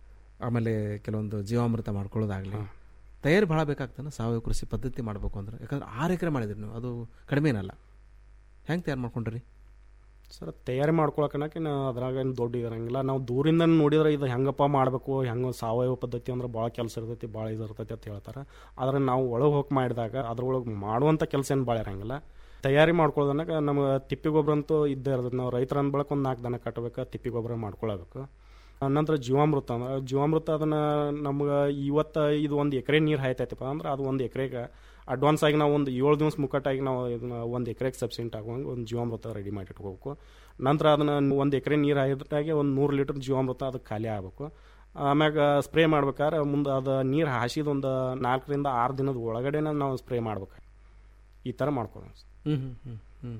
ಆಮೇಲೆ ಕೆಲವೊಂದು ಜೀವಾಮೃತ ಮಾಡ್ಕೊಳ್ಳೋದಾಗಲಿ ತಯಾರಿ ಭಾಳ ಬೇಕಾಗ್ತಾನೆ ಸಾವಯವ ಕೃಷಿ ಪದ್ಧತಿ ಮಾಡಬೇಕು ಅಂದ್ರೆ ಯಾಕಂದ್ರೆ ಆರು ಎಕರೆ ಮಾಡಿದ್ರಿ ನೀವು ಅದು ಕಡಿಮೆ ಏನಲ್ಲ ಹೆಂಗೆ ತಯಾರು ಮಾಡ್ಕೊಂಡ್ರಿ ಸರ್ ತಯಾರಿ ಮಾಡ್ಕೊಳಕನಕ್ಕೆ ನಾ ಅದ್ರಾಗ ಏನು ದೊಡ್ಡ ಇರಂಗಿಲ್ಲ ನಾವು ದೂರಿಂದ ನೋಡಿದ್ರೆ ಇದು ಹೆಂಗಪ್ಪ ಮಾಡಬೇಕು ಹೆಂಗೆ ಸಾವಯವ ಪದ್ಧತಿ ಅಂದ್ರೆ ಭಾಳ ಕೆಲಸ ಇರ್ತೈತಿ ಭಾಳ ಇದು ಇರ್ತೈತಿ ಅಂತ ಹೇಳ್ತಾರೆ ಆದ್ರೆ ನಾವು ಒಳಗೆ ಹೋಗಿ ಮಾಡಿದಾಗ ಅದ್ರೊಳಗೆ ಮಾಡುವಂಥ ಕೆಲಸ ಏನು ಭಾಳ ಇರಂಗಿಲ್ಲ ತಯಾರಿ ಮಾಡ್ಕೊಳ್ಳೋದನ್ನಾಗ ನಮ್ಗೆ ತಿಪ್ಪಿ ಗೊಬ್ಬರ ಅಂತೂ ಇದ್ದೇ ಇರ್ತೈತಿ ನಾವು ರೈತರ ಅಂದ್ಬಳಕ್ಕೆ ಒಂದು ನಾಲ್ಕು ದನ ಕಟ್ಟಬೇಕು ತಿಪ್ಪಿ ಗೊಬ್ಬರ ಮಾಡ್ಕೊಳ್ಳೋಬೇಕು ನಂತರ ಜೀವಾಮೃತ ಅಂದ್ರೆ ಜೀವಾಮೃತ ಅದನ್ನು ನಮ್ಗೆ ಇವತ್ತು ಇದು ಒಂದು ಎಕರೆ ನೀರು ಹಾಯ್ತೈತಪ್ಪ ಅಂದ್ರೆ ಅದು ಒಂದು ಎಕರೆಗೆ ಅಡ್ವಾನ್ಸ್ ಆಗಿ ನಾವು ಒಂದು ಏಳು ದಿವಸ ಮುಕ್ಕಟ್ಟಾಗಿ ನಾವು ಇದನ್ನ ಒಂದು ಎಕರೆಗೆ ಸಬ್ಸಿಡೆಂಟ್ ಆಗುವಂಗೆ ಒಂದು ಜೀವಾಮೃತ ರೆಡಿ ಮಾಡಿ ಇಟ್ಕೋಬೇಕು ನಂತರ ಅದನ್ನು ಒಂದು ಎಕರೆ ನೀರು ಹಾಯ್ದಾಗೆ ಒಂದು ನೂರು ಲೀಟರ್ ಜೀವಾಮೃತ ಅದಕ್ಕೆ ಖಾಲಿ ಆಗಬೇಕು ಆಮ್ಯಾಗ ಸ್ಪ್ರೇ ಮಾಡ್ಬೇಕಾದ್ರೆ ಮುಂದೆ ಅದು ನೀರು ಹಾಸಿದ ಒಂದು ನಾಲ್ಕರಿಂದ ಆರು ದಿನದ ಒಳಗಡೆನ ನಾವು ಸ್ಪ್ರೇ ಮಾಡ್ಬೇಕು ಈ ಥರ ಮಾಡ್ಕೊಳ್ಳೋಣ ಹ್ಞೂ ಹ್ಞೂ ಹ್ಞೂ ಹ್ಞೂ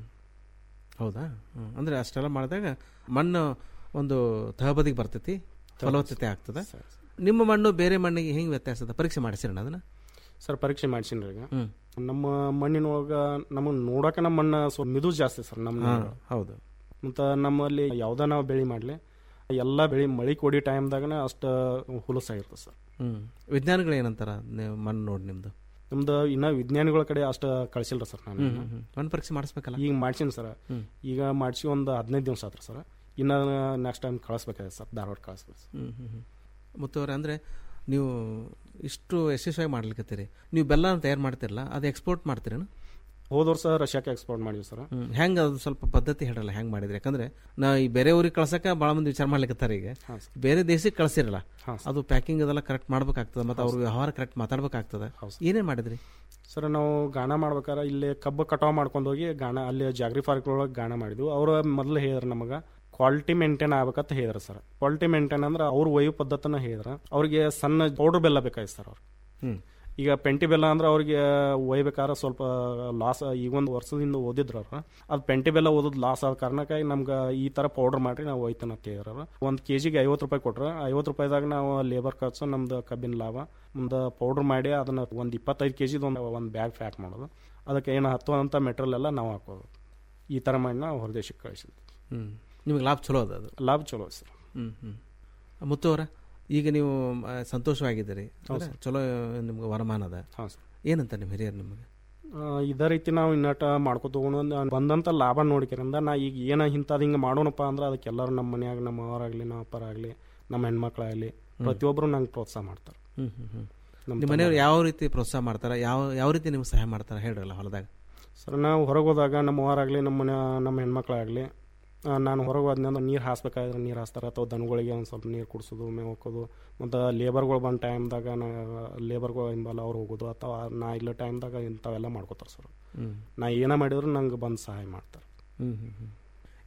ಹೌದಾ ಹ್ಞೂ ಅಂದರೆ ಅಷ್ಟೆಲ್ಲ ಮಾಡಿದಾಗ ಮಣ್ಣು ಒಂದು ತಹಬದಿಗೆ ಬರ್ತೈತಿ ಫಲವತ್ತತೆ ಆಗ್ತದೆ ನಿಮ್ಮ ಮಣ್ಣು ಬೇರೆ ಮಣ್ಣಿಗೆ ಹೆಂಗೆ ವ್ಯತ್ಯಾಸದ ಪರೀಕ್ಷೆ ಮಾಡಿಸಿರೋಣ ಅದನ್ನು ಸರ್ ಪರೀಕ್ಷೆ ಮಾಡ್ಸೀನಿ ಈಗ ಹ್ಮ್. ನಮ್ಮ ಮಣ್ಣಿನೊಳಗ ನಮಗೆ ನೋಡಕ್ಕೆ ನಮ್ಮ ಮಣ್ಣು ಸ್ವಲ್ಪ ಮಿದು ಜಾಸ್ತಿ ಸರ್ ನಮ್ಮ ಹಾ, ನೀರು. ಹೌದು ಮತ್ತು ನಮ್ಮಲ್ಲಿ ಯಾವುದೇ ನಾವು ಬೆಳೆ ಮಾಡಲಿ ಎಲ್ಲ ಬೆಳೆ ಮಳೆ ಕೊಡಿ ಟೈಮ್ದಾಗನೇ ಅಷ್ಟು ಹುಲಸಾಗಿರ್ತದೆ ಸರ್ ಹ್ಞೂ ವಿಜ್ಞಾನಿಗಳು ಏನಂತಾರ ನೀವು ಮಣ್ಣು ನೋಡಿ ನಿಮ್ಮದು ನಮ್ದು ಇನ್ನ ವಿಜ್ಞಾನಿಗಳ ಕಡೆ ಅಷ್ಟು ಕಳಿಸಿಲ್ಲ ಸರ್ ನಾನು ಹ್ಮ್, ಹ್ಮ್, ಹ್ಮ್. ಮಣ್ಣು ಪರೀಕ್ಷೆ ಮಾಡಿಸ್ಬೇಕಲ್ಲ ಈಗ ಮಾಡ್ಸೀನಿ ಸರ್ ಹ್ಮ್. ಈಗ ಮಾಡಿಸಿ ಒಂದು ಹದಿನೈದು ದಿವಸ ಆತ್ರ ಸರ್ ಇನ್ನು ನೆಕ್ಸ್ಟ್ ಟೈಮ್ ಕಳಿಸ್ಬೇಕಾಗಿದೆ ಸರ್ ಧಾರವಾಡ ಕಳಿಸ್ಬೇಕು ಸರ್ ಹ್ಞೂ ಹ್ಞೂ ಹ್ಞೂ ಮತ್ತು ಅವ್ರೆ ಅಂದರೆ ನೀವು ಇಷ್ಟು ಯಶಸ್ವಿಯಾಗಿ ಮಾಡ್ಲಿಕ್ಕತ್ತೀರಿ ನೀವು ಬೆಲ್ಲ ತಯಾರು ಮಾಡ್ತಿರಲ್ಲ ಅದು ಎಕ್ಸ್ಪೋರ್ಟ್ ಮಾಡ್ತೀರೇನು ಹೋದ ವರ್ಷ ರಷ್ಯಾಕ್ಕೆ ಎಕ್ಸ್ಪೋರ್ಟ್ ಮಾಡಿವಿ ಸರ್ ಹ್ಮ್ ಹೆಂಗೆ ಅದು ಸ್ವಲ್ಪ ಪದ್ಧತಿ ಹೇಳಲ್ಲ ಹೆಂಗೆ ಮಾಡಿದ್ರಿ ಯಾಕಂದ್ರೆ ನಾ ಈ ಬೇರೆ ಊರಿಗೆ ಕಳ್ಸಕ್ಕೆ ಭಾಳ ಮಂದಿ ವಿಚಾರ ಮಾಡ್ಲಿಕ್ಕತ್ತಾರೆ ಈಗ ಹಾಂ ಬೇರೆ ದೇಶಕ್ಕೆ ಕಳ್ಸಿರಲ್ಲ ಹಾಂ ಅದು ಪ್ಯಾಕಿಂಗ್ ಅದೆಲ್ಲ ಕರೆಕ್ಟ್ ಮಾಡ್ಬೇಕಾಗ್ತದೆ ಮತ್ತು ಅವ್ರ ವ್ಯವಹಾರ ಕರೆಕ್ಟ್ ಮಾತಾಡ್ಬೇಕಾಗ್ತದೆ ಏನೇನು ಮಾಡಿದ್ರಿ ಸರ್ ನಾವು ಗಾಣ ಮಾಡ್ಬೇಕಾದ್ರೆ ಇಲ್ಲಿ ಕಬ್ಬು ಕಟಾವ್ ಮಾಡ್ಕೊಂಡು ಹೋಗಿ ಗಾಣ ಅಲ್ಲಿ ಜಾಗ್ರಿ ಪಾರ್ಕ್ ಒಳಗೆ ಗಾಣ ಮಾಡಿದ್ವು ಅವರು ಮೊದಲು ಹೇಳಿದ್ರು ನಮಗೆ ಕ್ವಾಲಿಟಿ ಮೇಂಟೈನ್ ಆಗ್ಬೇಕಂತ ಹೇಳಿದ್ರು ಸರ್ ಕ್ವಾಲಿಟಿ ಮೇಂಟೈನ್ ಅಂದ್ರೆ ಅವ್ರ ಒಯ್ಯು ಪದ್ಧತಿನ ಹೇಳಿದ್ರು ಅವ್ರಿಗೆ ಸಣ್ಣ ಪೌಡರ್ ಬೆಲ್ಲ ಬೇಕಾಯ್ತು ಸರ್ ಅವ್ರು ಹ್ಮ್. ಈಗ ಪೆಂಟಿ ಬೆಲ್ಲ ಅಂದ್ರೆ ಅವ್ರಿಗೆ ಒಯ್ಬೇಕಾದ್ರೆ ಸ್ವಲ್ಪ ಲಾಸ್ ಈಗ ಒಂದು ವರ್ಷದಿಂದ ಓದಿದ್ರು ಅವ್ರು ಅದು ಪೆಂಟಿ ಬೆಲ್ಲ ಓದೋದು ಲಾಸ್ ಆದ ಕಾರಣಕ್ಕಾಗಿ ನಮ್ಗೆ ಈ ಥರ ಪೌಡರ್ ಮಾಡಿ ನಾವು ಒಯ್ತಾನ ಅಂತ ಹೇಳಿದ್ರು ಒಂದು ಕೆ ಜಿಗೆ ಐವತ್ತು ರೂಪಾಯಿ ಕೊಟ್ರು ಐವತ್ತು ರೂಪಾಯಿದಾಗ ನಾವು ಲೇಬರ್ ಖರ್ಚು ನಮ್ದು ಕಬ್ಬಿನ ಲಾಭ ಮುಂದೆ ಪೌಡರ್ ಮಾಡಿ ಅದನ್ನು ಒಂದು ಇಪ್ಪತ್ತೈದು ಕೆ ಜಿದು ಒಂದು ಒಂದು ಬ್ಯಾಗ್ ಪ್ಯಾಕ್ ಮಾಡೋದು ಅದಕ್ಕೆ ಏನು ಹತ್ತುವಂಥ ಮೆಟೀರಿಯಲ್ ಎಲ್ಲ ನಾವು ಹಾಕೋದು ಈ ಥರ ಮಾಡಿ ನಾವು ಹೊರದೇಶಕ್ಕೆ ಕಳಿಸಿದ್ವಿ ಹ್ಞೂ ನಿಮಗೆ ಲಾಭ ಚಲೋ ಅದ ಅದು ಲಾಭ ಚಲೋ ಸರ್ ಹ್ಞೂ ಹ್ಞೂ ಮುತ್ತು ಅವರ ಈಗ ನೀವು ಆ, ಸಂತೋಷವಾಗಿದ್ದೀರಿ ಹೌದು ಅಂದ್ರೆ ಚಲೋ ನಿಮ್ಗೆ ವರಮಾನ ಅದ ಹಾಂ ಸರ್ ಏನಂತ ನಿಮ್ಮ ಹಿರಿಯರು ನಿಮಗೆ ಆ, ಇದೇ ರೀತಿ ನಾವು ಇನ್ನಟ ಮಾಡ್ಕೊತ ಹೋಗೋಣ ಬಂದಂಥ ಲಾಭ ನೋಡ್ಕಿರಿಂದ ನಾ ಈಗ ಏನ ಇಂಥದ್ದು ಹಿಂಗೆ ಮಾಡೋಣಪ್ಪ ಅಂದ್ರೆ ಅದಕ್ಕೆ ಎಲ್ಲರೂ ನಮ್ಮ ಮನ್ಯಾಗ ನಮ್ಮ ಅವರಾಗಲಿ ನಮ್ಮ ಅಪ್ಪರಾಗಲಿ ನಮ್ಮ ಹೆಣ್ಮಕ್ಳಾಗಲಿ ಪ್ರತಿಯೊಬ್ಬರು ನಂಗೆ ಪ್ರೋತ್ಸಾಹ ಮಾಡ್ತಾರೆ ಹ್ಞೂ ಹ್ಞೂ ಹ್ಞೂ ನಮ್ಮ ನಿಮ್ಮ ಮನೆಯವ್ರು ಯಾವ ರೀತಿ ಪ್ರೋತ್ಸಾಹ ಮಾಡ್ತಾರೆ ಯಾವ ಯಾವ ರೀತಿ ನಿಮ್ಗೆ ಸಹಾಯ ಮಾಡ್ತಾರೆ ಹೇಳ್ರಲ್ಲ ಹೊಲದಾಗ ಸರ್ ನಾವು ಹೊರಗೆ ಹೋದಾಗ ನಮ್ಮ ಅವರಾಗಲಿ ನಮ್ಮ ಮನೆ ನಮ್ಮ ಹೆಣ್ಮಕ್ಳಾಗಲಿ ನಾನು ಹೊರಗೆ ಹೋದ್ನಿ ಅಂದ್ರೆ ನೀರು ಹಾಸ್ಬೇಕಾದ್ರೆ ನೀರು ಹಾಸ್ತಾರೆ ಅಥವಾ ದನಗಳಿಗೆ ಒಂದು ಸ್ವಲ್ಪ ನೀರು ಕುಡಿಸೋದು ಮೇವು ಹಾಕೋದು ಮತ್ತು ಲೇಬರ್ಗಳು ಬಂದ ಟೈಮ್ದಾಗ ನಾ ಲೇಬರ್ಗಳು ಹಿಂಬಲ್ಲ ಅವ್ರು ಹೋಗೋದು ಅಥವಾ ನಾ ಇಲ್ಲ ಟೈಮ್ದಾಗ ಇಂಥವೆಲ್ಲ ಮಾಡ್ಕೋತಾರೆ ಸರ್ ಹ್ಮ್. ನಾ ಏನೇ ಮಾಡಿದ್ರು ನಂಗೆ ಬಂದು ಸಹಾಯ ಮಾಡ್ತಾರೆ ಹ್ಞೂ ಹ್ಞೂ ಹ್ಞೂ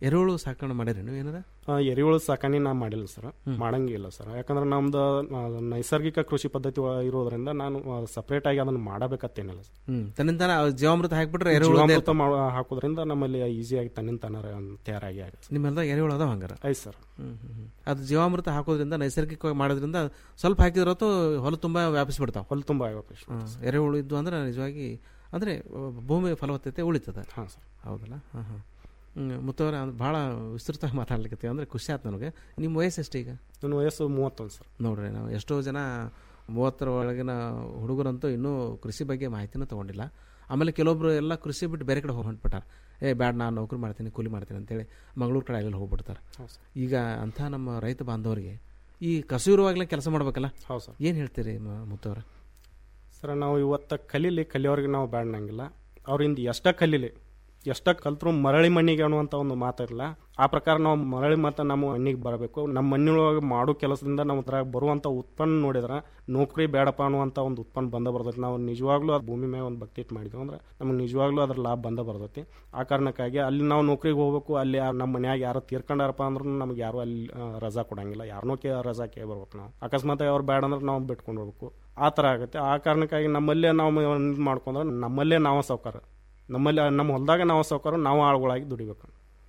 ಎರೆಹುಳು ಸಾಕಣೆ ಮಾಡಿರಿ ನೀವು ಏನಾರ ಆ, ಎರೆಹುಳು ಸಾಕಾಣೆ ನಾ ಮಾಡಿಲ್ಲ ಸರ್ ಮಾಡಂಗಿಲ್ಲ ಸರ್ ಯಾಕಂದ್ರೆ ನಮ್ದು ಆ, ನೈಸರ್ಗಿಕ ಕೃಷಿ ಪದ್ಧತಿ ಒಳ- ಇರೋದ್ರಿಂದ ನಾನು ಸಪ್ರೇಟ್ ಆಗಿ ಅದನ್ನ ಮಾಡಬೇಕತ್ತೇನಿಲ್ಲ ಸರ್ ಹ್ಮ್ ತನ್ನಿಂದ ಜೀವಾಮೃತ ಹಾಕ್ಬಿಟ್ರೆ ಎರೆಹುಳು ಜೀವಾಮೃತ ಮಾಡ- ಹಾಕೋದ್ರಿಂದ ನಮ್ಮಲ್ಲಿ ಈಸಿಯಾಗಿ ತನ್ನಿಂದ ತಾನಾರ ತಯಾರಾಗಿ ಆಗುತ್ತೆ ನಿಮ್ಮೆಲ್ಲ ಎರೆಹುಳು ಅದಾವ ಹಂಗಾರ ಐತೆ ಸರ್ ಹ್ಮ್ ಹ್ಮ್ ಹ್ಮ್. ಅದು ಜೀವಾಮೃತ ಹಾಕೋದ್ರಿಂದ ನೈಸರ್ಗಿಕವಾಗಿ ಮಾಡೋದ್ರಿಂದ ಸ್ವಲ್ಪ ಹಾಕಿದ್ರತ್ತು ಹೊಲ ತುಂಬಾ ವ್ಯಾಪಿಸ್ಬಿಡ್ತಾವ ಹೊಲ ತುಂಬಾ ವ್ಯಾಪಿಸ್ ಹ್ಮ್. ಎರೆಹುಳು ಇದ್ದು ಅಂದ್ರೆ ನಿಜವಾಗಿ ಅಂದ್ರೆ ಅಹ್, ಭೂಮಿ ಫಲವತ್ತತೆ ಉಳಿತದ ಹಾಂ ಸರ್ ಹೌದಲ್ಲ ಹಾಂ ಹಾಂ ಮುತ್ತವ್ರೆ ಅಂದ್ರೆ ಭಾಳ ವಿಸ್ತೃತವಾಗಿ ಮಾತಾಡ್ಲಿಕ್ಕೆ ಅಂದ್ರೆ ಖುಷಿ ಆಯ್ತು ನನಗೆ ನಿಮ್ಮ ವಯಸ್ಸು ಎಷ್ಟು ಈಗ ನನ್ನ ವಯಸ್ಸು ಮೂವತ್ತೊಂದು ಸರ್ ನೋಡ್ರಿ ನಾವು ಎಷ್ಟೋ ಜನ ಮೂವತ್ತರ ಒಳಗಿನ ಹುಡುಗರಂತೂ ಇನ್ನೂ ಕೃಷಿ ಬಗ್ಗೆ ಮಾಹಿತಿನೂ ತೊಗೊಂಡಿಲ್ಲ ಆಮೇಲೆ ಕೆಲವೊಬ್ರು ಎಲ್ಲ ಕೃಷಿ ಬಿಟ್ಟು ಬೇರೆ ಕಡೆ ಹೋಗಿ ಹೊಂಟ್ಬಿಟ್ಟಾರ ಏ ಬ್ಯಾಡ ನಾನು ನೌಕರಿ ಮಾಡ್ತೀನಿ ಕೂಲಿ ಮಾಡ್ತೀನಿ ಅಂತೇಳಿ ಮಂಗಳೂರು ಕಡೆ ಅಲ್ಲಿ ಹೋಗ್ಬಿಡ್ತಾರೆ ಹೌದು ಸರ್. ಈಗ ಅಂಥ ನಮ್ಮ ರೈತ ಬಾಂಧವರಿಗೆ ಈ ಕಸುವಿರುವಾಗಲೇ ಕೆಲಸ ಮಾಡ್ಬೇಕಲ್ಲ ಹೌದು ಸರ್ ಏನು ಹೇಳ್ತೀರಿ ಮ- ಮುತ್ತವ್ರ ಸರ್ ನಾವು ಇವತ್ತು ಕಲೀಲಿ ಕಲಿಯೋರಿಗೆ ನಾವು ಬ್ಯಾಡ್ನಂಗಿಲ್ಲ ಅವ್ರಿಂದ ಎಷ್ಟ ಕಲೀಲಿ ಎಷ್ಟ ಕಲ್ತ್ರು ಮರಳಿ ಮಣ್ಣಿಗೆ ಅನ್ನುವಂಥ ಒಂದು ಮಾತಿರಲ್ಲ ಆ ಪ್ರಕಾರ ನಾವು ಮರಳಿ ಮತ್ತು ನಮ್ಮ ಮಣ್ಣಿಗೆ ಬರಬೇಕು ನಮ್ಮ ಮಣ್ಣಿನೊಳಗೆ ಮಾಡೋ ಕೆಲಸದಿಂದ ನಮ್ಮ ಅದ್ರಾಗ ಬರುವಂಥ ಉತ್ಪನ್ನ ನೋಡಿದ್ರೆ ನೌಕರಿ ಬೇಡಪ್ಪ ಅನ್ನುವಂಥ ಒಂದು ಉತ್ಪನ್ನ ಬಂದ ಬರ್ತೈತಿ ನಾವು ನಿಜವಾಗ್ಲೂ ಅದು ಭೂಮಿ ಮೇಲೆ ಒಂದು ಭಕ್ತಿ ಇಟ್ಟು ಮಾಡಿದ್ವಿ ಅಂದ್ರೆ ನಮ್ಗೆ ನಿಜವಾಗ್ಲೂ ಅದ್ರ ಲಾಭ ಬಂದ ಬರ್ತೈತಿ ಆ ಕಾರಣಕ್ಕಾಗಿ ಅಲ್ಲಿ ನಾವು ನೌಕರಿಗೆ ಹೋಗ್ಬೇಕು ಅಲ್ಲಿ ಯಾರ್ ನಮ್ಮ ಮನ್ಯಾಗ ಯಾರು ತೀರ್ಕೊಂಡಾರಪ್ಪ ಅಂದ್ರೂ ನಮ್ಗೆ ಯಾರು ಅಲ್ಲಿ ಆ, ರಜಾ ಕೊಡಂಗಿಲ್ಲ ಯಾರನ್ನೋ ಕೇ ರಜಾ ಕೇ ಬರ್ಬೇಕು ನಾವು ಅಕಸ್ಮಾತ್ ಅವ್ರು ಬೇಡ ಅಂದ್ರೆ ನಾವು ಬಿಟ್ಕೊಂಡು ಹೋಗ್ಬೇಕು ಆ ಥರ ಆಗುತ್ತೆ ಆ ಕಾರಣಕ್ಕಾಗಿ ನಮ್ಮಲ್ಲೇ ನಾವು ಇದು ಮಾಡ್ಕೊಂಡ್ರೆ ನಮ್ಮಲ್ಲೇ ನಾವು ಸಾವುಕಾರ ನಮ್ಮಲ್ಲಿ ನಮ್ಮ ಹೊಲದಾಗ ನಾವು ಸಾವುಕಾರ ನಾವು ಆಳುಗಳಾಗಿ ದುಡಿಬೇಕು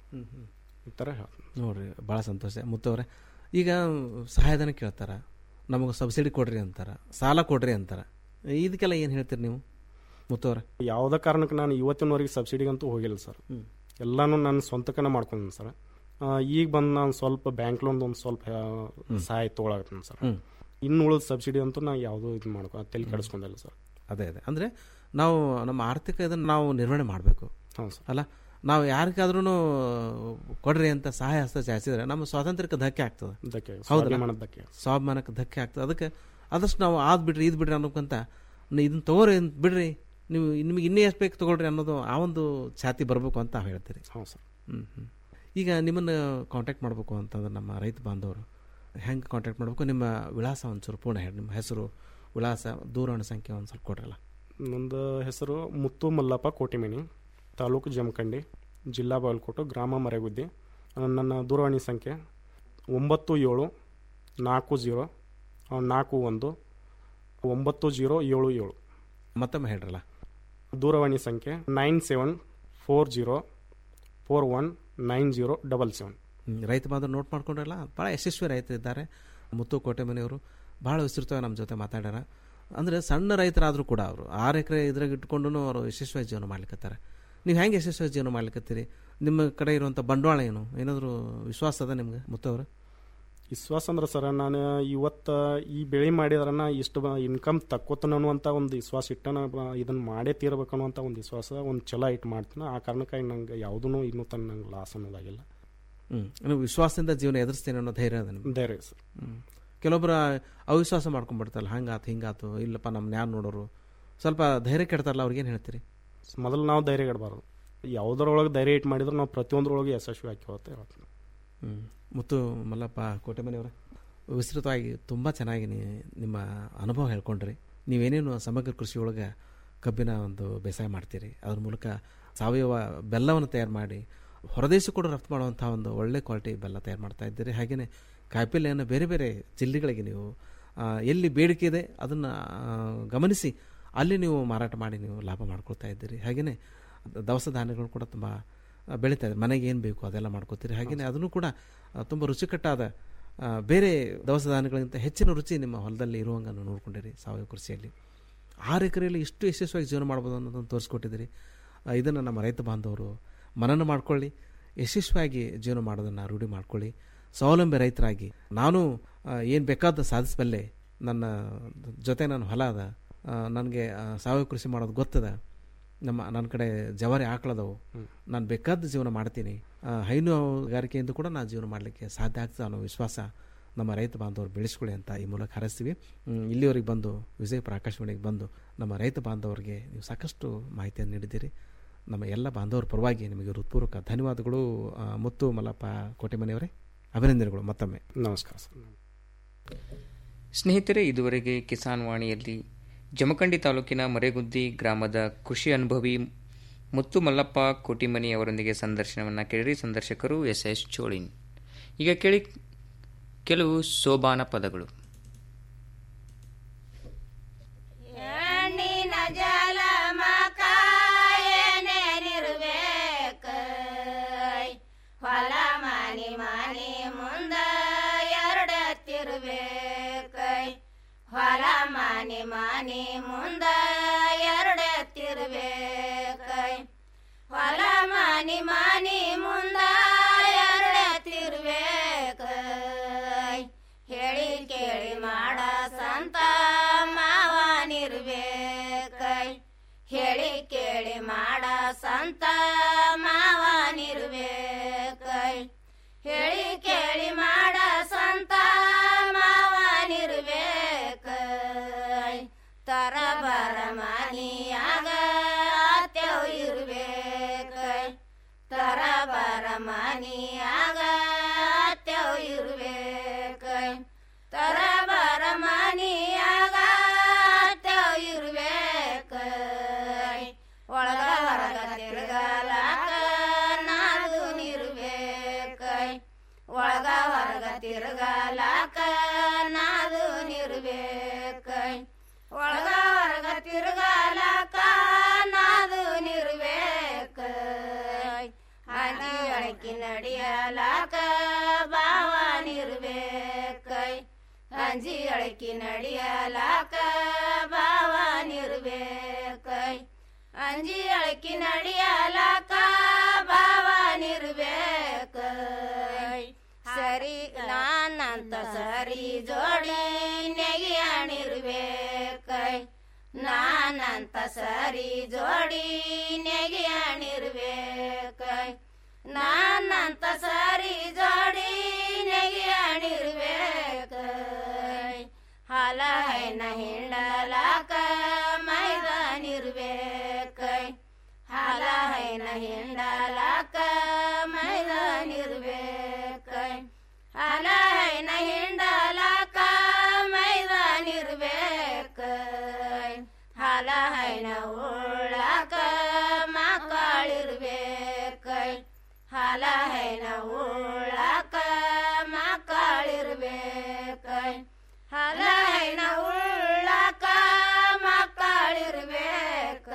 ಈ ಥರ ಹೇಳ್ತೀನಿ ನೋಡ್ರಿ ಭಾಳ ಸಂತೋಷ ಮುತ್ತವ್ರೆ ಈಗ ಸಹಾಯಧನ ಕೇಳ್ತಾರ ನಮಗೆ ಸಬ್ಸಿಡಿ ಕೊಡ್ರಿ ಅಂತಾರ ಸಾಲ ಕೊಡ್ರಿ ಅಂತಾರ ಇದಕ್ಕೆಲ್ಲ ಏನು ಹೇಳ್ತೀರಿ ನೀವು ಮುತ್ತವ್ರೆ ಯಾವುದೇ ಕಾರಣಕ್ಕೆ ನಾನು ಇವತ್ತಿನವರೆಗೆ ಸಬ್ಸಿಡಿಗಂತೂ ಹೋಗಿಲ್ಲ ಸರ್ ಎಲ್ಲಾನು ನಾನು ಸ್ವಂತಕ್ಕನ ಮಾಡ್ಕೊಂಡಿನಿ ಸರ್ ಆ, ಈಗ ಬಂದು ನಾನು ಸ್ವಲ್ಪ ಬ್ಯಾಂಕ್ ಲೋನ್ ಒಂದು ಸ್ವಲ್ಪ ಆ, ಸಹಾಯ ತೊಗೊಳಕತ್ತೀನಿ ಸರ್ ಹ್ಮ್. ಇನ್ನು ಉಳಿದ ಸಬ್ಸಿಡಿ ಅಂತೂ ನಾ ಯಾವುದೂ ಇದು ಮಾಡ್ಕೊ ತಲೆ ಕೆಡಿಸ್ಕೊಂಡಿಲ್ಲ ಸರ್ ಅದೇ ಅದೇ ಅಂದರೆ ನಾವು ನಮ್ಮ ಆರ್ಥಿಕ ಇದನ್ನು ನಾವು ನಿರ್ವಹಣೆ ಮಾಡಬೇಕು ಹೌದು ಸರ್ ಅಲ್ಲ ನಾವು ಯಾರಿಗಾದ್ರೂ ಕೊಡ್ರಿ ಅಂತ ಸಹಾಯ ಹಸ್ತ ಚಾಚಿದ್ರೆ ನಮ್ಮ ಸ್ವಾತಂತ್ರ್ಯಕ್ಕೆ ಧಕ್ಕೆ ಆಗ್ತದೆ ಧಕ್ಕೆ, ಹೌದಲ್ಲ? ಸ್ವಾಭಿಮಾನಕ್ಕೆ ಧಕ್ಕೆ. ಸ್ವಾಭಿಮಾನಕ್ಕೆ ಧಕ್ಕೆ ಆಗ್ತದೆ ಅದಕ್ಕೆ ಆದಷ್ಟು ನಾವು ಆದ್ ಬಿಡ್ರಿ ಇದು ಬಿಡ್ರಿ ಅನ್ನೋಕ್ಕಂತ ಇದನ್ನ ತಗೋರಿ ಅಂತ ಬಿಡ್ರಿ ನೀವು ನಿಮಗೆ ಇನ್ನೇ ಎಷ್ಟು ಬೇಕು ತಗೊಳ್ರಿ ಅನ್ನೋದು ಆ ಒಂದು ಛಾತಿ ಬರಬೇಕು ಅಂತ ನಾವು ಹೇಳ್ತೀರಿ ಹೌದು ಸರ್ ಹ್ಞೂ ಹ್ಞೂ ಈಗ ನಿಮ್ಮನ್ನು ಕಾಂಟ್ಯಾಕ್ಟ್ ಮಾಡಬೇಕು ಅಂತಂದ್ರೆ ನಮ್ಮ ರೈತ ಬಾಂಧವರು ಹೆಂಗೆ ಕಾಂಟ್ಯಾಕ್ಟ್ ಮಾಡಬೇಕು ನಿಮ್ಮ ವಿಳಾಸ ಒಂಚೂರು ಪೂರ್ಣ ಹೇಳಿ ನಿಮ್ಮ ಹೆಸರು ವಿಳಾಸ ದೂರವಾಣಿ ಸಂಖ್ಯೆ ಒಂದು ಸ್ವಲ್ಪ ಕೊಡ್ರಲ್ಲ ನಂದು ಹೆಸರು ಮುತ್ತು ಮಲ್ಲಪ್ಪ ಕೋಟಿಮನಿ ತಾಲೂಕು ಜಮಖಂಡಿ ಜಿಲ್ಲಾ ಬಾಗಲಕೋಟೆ ಗ್ರಾಮ ಮರೆಗುದ್ದಿ ನನ್ನ ದೂರವಾಣಿ ಸಂಖ್ಯೆ ಒಂಬತ್ತು ಏಳು ನಾಲ್ಕು ಜೀರೋ ನಾಲ್ಕು ಒಂದು ಒಂಬತ್ತು ಜೀರೋ ಏಳು ಏಳು ಮತ್ತೊಮ್ಮೆ ಹೇಳ್ರಲ್ಲ ದೂರವಾಣಿ ಸಂಖ್ಯೆ nine seven four zero four one nine zero double seven hmm, ರೈತ ಬಾಂಧವರು ನೋಟ್ ಮಾಡ್ಕೊಂಡ್ರಲ್ಲ ಭಾಳ ಯಶಸ್ವಿ ರೈತರಿದ್ದಾರೆ ಮುತ್ತು ಕೋಟೆಮನೆಯವರು ಭಾಳ ವಿಸ್ತೃತವಾಗಿ ನಮ್ಮ ಜೊತೆ ಮಾತಾಡ್ಯಾರ ಅಂದರೆ ಸಣ್ಣ ರೈತರಾದರೂ ಕೂಡ ಅವರು ಆರು ಎಕರೆ ಇದ್ರಾಗ ಇಟ್ಕೊಂಡು ಅವರು ಯಶಸ್ವಿ ಜೀವನ ಮಾಡ್ಲಿಕತ್ತಾರೆ ನೀವು ಹೆಂಗೆ ಯಶಸ್ವಿ ಜೀವನ ಮಾಡ್ಲಿಕತ್ತೀರಿ ನಿಮ್ಮ ಕಡೆ ಇರುವಂಥ ಬಂಡವಾಳ ಏನು ಏನಾದರೂ ವಿಶ್ವಾಸ ಅದ ನಿಮ್ಗೆ ಮುತ್ತವರು ವಿಶ್ವಾಸ ಅಂದ್ರೆ ಸರ ನಾನು ಇವತ್ತು ಈ ಬೆಳೆ ಮಾಡಿದ್ರೆ ನಾ ಇಷ್ಟು ಇನ್ಕಮ್ ತಕ್ಕೋತನ ಅನ್ನುವಂಥ ಒಂದು ವಿಶ್ವಾಸ ಇಟ್ಟ ನಾ ಇದನ್ನು ಮಾಡೇ ತೀರ್ಬೇಕು ಅನ್ನುವಂಥ ಒಂದು ವಿಶ್ವಾಸ ಒಂದು ಛಲ ಇಟ್ಟು ಮಾಡ್ತೀನಿ ಆ ಕಾರಣಕ್ಕಾಗಿ ನಂಗೆ ಯಾವುದೂ ಇನ್ನೂ ತನಕ ನಂಗೆ ಲಾಸ್ ಅನ್ನೋದಾಗಿಲ್ಲ ಹ್ಞೂ ನೀವು ವಿಶ್ವಾಸದಿಂದ ಜೀವನ ಎದುರಿಸ್ತೀನಿ ಅನ್ನೋ ಧೈರ್ಯ ಅದ ನಿಮ್ಗೆ ಧೈರ್ಯ ಸರ್ ಹ್ಞೂ ಕೆಲವೊಬ್ಬರ ಅವಿಶ್ವಾಸ ಮಾಡ್ಕೊಂಡ್ಬಿಡ್ತಾರಲ್ಲ ಹಂಗಾತು ಹಿಂಗಾತು ಇಲ್ಲಪ್ಪ ನಮ್ಮ ಯಾರು ನೋಡೋರು ಸ್ವಲ್ಪ ಧೈರ್ಯ ಕೆಡ್ತಾರಲ್ಲ ಅವ್ರಿಗೇನು ಹೇಳ್ತೀರಿ ಮೊದಲು ನಾವು ಧೈರ್ಯ ಇಡಬಾರ್ದು ಯಾವುದರೊಳಗೆ ಧೈರ್ಯ ಇಟ್ಟು ಮಾಡಿದ್ರೆ ನಾವು ಪ್ರತಿಯೊಂದರೊಳಗೆ ಯಶಸ್ವಿ ಆಗಿ ಹೋಗುತ್ತೆ ಹೇಳ್ತೀನಿ ಹ್ಮ್. ಮುತ್ತು ಮಲ್ಲಪ್ಪ ಕೋಟೆಮನೆಯವರ ವಿಸ್ತೃತವಾಗಿ ತುಂಬ ಚೆನ್ನಾಗಿ ನೀ ನಿಮ್ಮ ಅನುಭವ ಹೇಳ್ಕೊಂಡ್ರಿ ನೀವೇನೇನು ಸಮಗ್ರ ಕೃಷಿ ಒಳಗೆ ಕಬ್ಬಿನ ಒಂದು ಬೇಸಾಯ ಮಾಡ್ತೀರಿ ಅದ್ರ ಮೂಲಕ ಸಾವಯವ ಬೆಲ್ಲವನ್ನು ತಯಾರು ಮಾಡಿ ಹೊರದೇಶಕ್ಕೆ ಕೂಡ ರಫ್ತು ಮಾಡುವಂಥ ಒಂದು ಒಳ್ಳೆ ಕ್ವಾಲಿಟಿ ಬೆಲ್ಲ ತಯಾರು ಮಾಡ್ತಾ ಇದ್ದೀರಿ ಹಾಗೆಯೇ ಕಾಯಿಪಲ್ಯವನ್ನು ಬೇರೆ ಬೇರೆ ಜಿಲ್ಲೆಗಳಿಗೆ ನೀವು ಆ, ಎಲ್ಲಿ ಬೇಡಿಕೆ ಇದೆ ಅದನ್ನು ಗಮನಿಸಿ ಅಲ್ಲಿ ನೀವು ಮಾರಾಟ ಮಾಡಿ ನೀವು ಲಾಭ ಮಾಡ್ಕೊಳ್ತಾ ಇದ್ದೀರಿ ಹಾಗೆಯೇ ದವಸ ಧಾನ್ಯಗಳು ಕೂಡ ತುಂಬ ಆ, ಬೆಳೀತಾ ಇದೆ ಮನೆಗೆ ಏನು ಬೇಕು ಅದೆಲ್ಲ ಮಾಡ್ಕೋತೀರಿ ಹಾಗೆಯೇ ಅದನ್ನು ಕೂಡ ಆ, ತುಂಬ ರುಚಿಕಟ್ಟಾದ ಆ, ಬೇರೆ ದವಸ ಧಾನ್ಯಗಳಿಗಿಂತ ಹೆಚ್ಚಿನ ರುಚಿ ನಿಮ್ಮ ಹೊಲದಲ್ಲಿ ಇರುವಂಗೆ ನೋಡ್ಕೊಂಡಿರಿ ಸಾವಯವ ಕೃಷಿಯಲ್ಲಿ ಆರು ಎಕರೆಯಲ್ಲಿ ಇಷ್ಟು ಯಶಸ್ವಿಯಾಗಿ ಜೀವನ ಮಾಡ್ಬೋದು ಅನ್ನೋದನ್ನು ತೋರಿಸ್ಕೊಟ್ಟಿದ್ದೀರಿ ಇದನ್ನು ನಮ್ಮ ರೈತ ಬಾಂಧವರು ಮನನ ಮಾಡ್ಕೊಳ್ಳಿ ಯಶಸ್ವಿಯಾಗಿ ಜೀವನ ಮಾಡೋದನ್ನು ರೂಢಿ ಮಾಡ್ಕೊಳ್ಳಿ ಸ್ವಾವಲಂಬಿ ರೈತರಾಗಿ ನಾನು ಏನು ಬೇಕಾದ ಸಾಧಿಸಬಲ್ಲೆ ನನ್ನ ಜೊತೆ ನನ್ನ ಹೊಲ ಅದ ನನಗೆ ಸಾವಯವ ಕೃಷಿ ಮಾಡೋದು ಗೊತ್ತದ ನಮ್ಮ ನನ್ನ ಕಡೆ ಜವಾರಿ ಆಕಳದವು ನಾನು ಬೇಕಾದ ಜೀವನ ಮಾಡ್ತೀನಿ ಆ, ಹೈನುಗಾರಿಕೆಯಿಂದ ಕೂಡ ನಾನು ಜೀವನ ಮಾಡಲಿಕ್ಕೆ ಸಾಧ್ಯ ಆಗ್ತದೆ ಅನ್ನೋ ವಿಶ್ವಾಸ ನಮ್ಮ ರೈತ ಬಾಂಧವರು ಬೆಳೆಸ್ಕೊಳ್ಳಿ ಅಂತ ಈ ಮೂಲಕ ಹಾರೈಸ್ತೀವಿ ಹ್ಮ್, ಇಲ್ಲಿವರೆಗೆ ಬಂದು ವಿಜಯಪುರ ಆಕಾಶವಾಣಿಗೆ ಬಂದು ನಮ್ಮ ರೈತ ಬಾಂಧವರಿಗೆ ನೀವು ಸಾಕಷ್ಟು ಮಾಹಿತಿಯನ್ನು ನೀಡಿದ್ದೀರಿ ನಮ್ಮ ಎಲ್ಲ ಬಾಂಧವರ ಪರವಾಗಿ ನಿಮಗೆ ಹೃತ್ಪೂರ್ವಕ ಧನ್ಯವಾದಗಳು ಆ, ಮುತ್ತು ಮಲ್ಲಪ್ಪ ಕೋಟೆಮನೆಯವರೇ ಅಭಿನಂದನೆಗಳು ಮತ್ತೊಮ್ಮೆ ನಮಸ್ಕಾರ ಸರ್ ಸ್ನೇಹಿತರೆ ಇದುವರೆಗೆ ಕಿಸಾನ್ ವಾಣಿಯಲ್ಲಿ ಜಮಖಂಡಿ ತಾಲೂಕಿನ ಮರೆಗುದ್ದಿ ಗ್ರಾಮದ ಕೃಷಿ ಅನುಭವಿ ಮುತ್ತು ಮಲ್ಲಪ್ಪ ಕೋಟಿಮನಿ ಅವರೊಂದಿಗೆ ಸಂದರ್ಶನವನ್ನು ಕೇಳಿರಿ ಸಂದರ್ಶಕರು ಎಸ್ ಎಸ್ ಚೋಳಿನ್ ಈಗ ಕೇಳಿ ಕೆಲವು ಸೋಬಾನ ಪದಗಳು ಹೆಣ್ಣಿನ ಜಲ ಮಕಾಯನೇನಿರ್ಬೇಕ ಹೊಲ ಮನಿ ಮನಿ ಮುಂದ ಎರಡೆತ್ತಿರ್ಬೇಕ ಹೊಲ ಮನಿ ಮನಿ ಮುಂದ ಎರಡೆತ್ತಿರ್ಬೇಕ ಹೊಲ ಮನಿ ಮನಿ ಮುಂದ ಎರಡೆತ್ತಿರ್ಬೇಕ ಹೇಳಿ ಕೇಳಿ ಮಾಡ ಸಂತ ಮಾವನಿರ್ಬೇಕ ಹೇಳಿ ಕೇಳಿ ಮಾಡ ಸಂತ ಮಾವನಿರ್ಬೇಕ ಹೇಳಿ ಕೇಳಿ ಮಾಡ ಸಂತ ಮಾವನಿರ್ಬೇಕ ತರ ಬರ ಮನಿಯಾಗ ಅತ್ಯವ್ ಇರ್ಬೇಕ ತರ ಬರ ಮನಿಯಾಗ ಅತ್ಯವ್ ಇರ್ಬೇಕ ತರ ಬರ ಮನಿಯಾಗ ಅತ್ಯವ್ ಇರ್ಬೇಕ ಒಳಗ ಹೊರಗ ತಿರ್ಗಲಾಕ ನಾದು ನಿರ್ಬೇಕ ಒಳಗ ಹೊರಗ ತಿರ್ಗಲಾಕ ನಾದು ನಿರ್ಬೇಕ ಒಳಗ ಹೊರಗ ತಿರ್ಗಲಾಕ ನಾದು ನಿರ್ಬೇಕ ಹನಿ ಅಳಕಿ ನಡಿಯಲಾಕ ಬಾವ ನಿರ್ಬೇಕ ಅಂಜಿ ಅಳಕಿ ನಡಿಯಲಾಕ ಬಾವ ನಿರ್ಬೇಕ ಅಂಜಿ ಅಳಕಿ ನಡಿಯಲಾಕ ಬಾವ ನಿರ್ಬೇಕ ಸರಿ ನಾನಂತ ಸರಿ ಜೋಡಿ ನೆಗೆಯಣಿರ್ಬೇಕ ನಾನಂತ ಸರಿ ಜೋಡಿ ನೆಗೆಯಣಿರ್ಬೇಕ ನಾನಂತ ಸರಿ ಜೋಡಿ ನೆಗೆಯಣಿರ್ಬೇಕ ಹಾಲ ಹೈನ ಹಿಂಡಲಾಕ ಮೈದಾನಿರ್ಬೇಕ ಹಾಲ ಹೈನ ಹಿಂಡಲಾಕ ಮೈದಾನಿರ್ಬೇಕ ಹಾಲ ಹೈನ ಹಿಂಡಲಾಕ ಮೈದಾನಿರ್ಬೇಕ ಹಾಲ ಹೈನ ಉಳ್ಳಾಕ ಮಕ್ಕಳಿರ್ಬೇಕ ಹಾಲ ಹೈನ ಉಳ್ಳಾಕ ಮಕ್ಕಳಿರ್ಬೇಕ ಹಾಲ ಹೈನ ಉಳ್ಳಾಕ ಮಕ್ಕಳಿರ್ಬೇಕ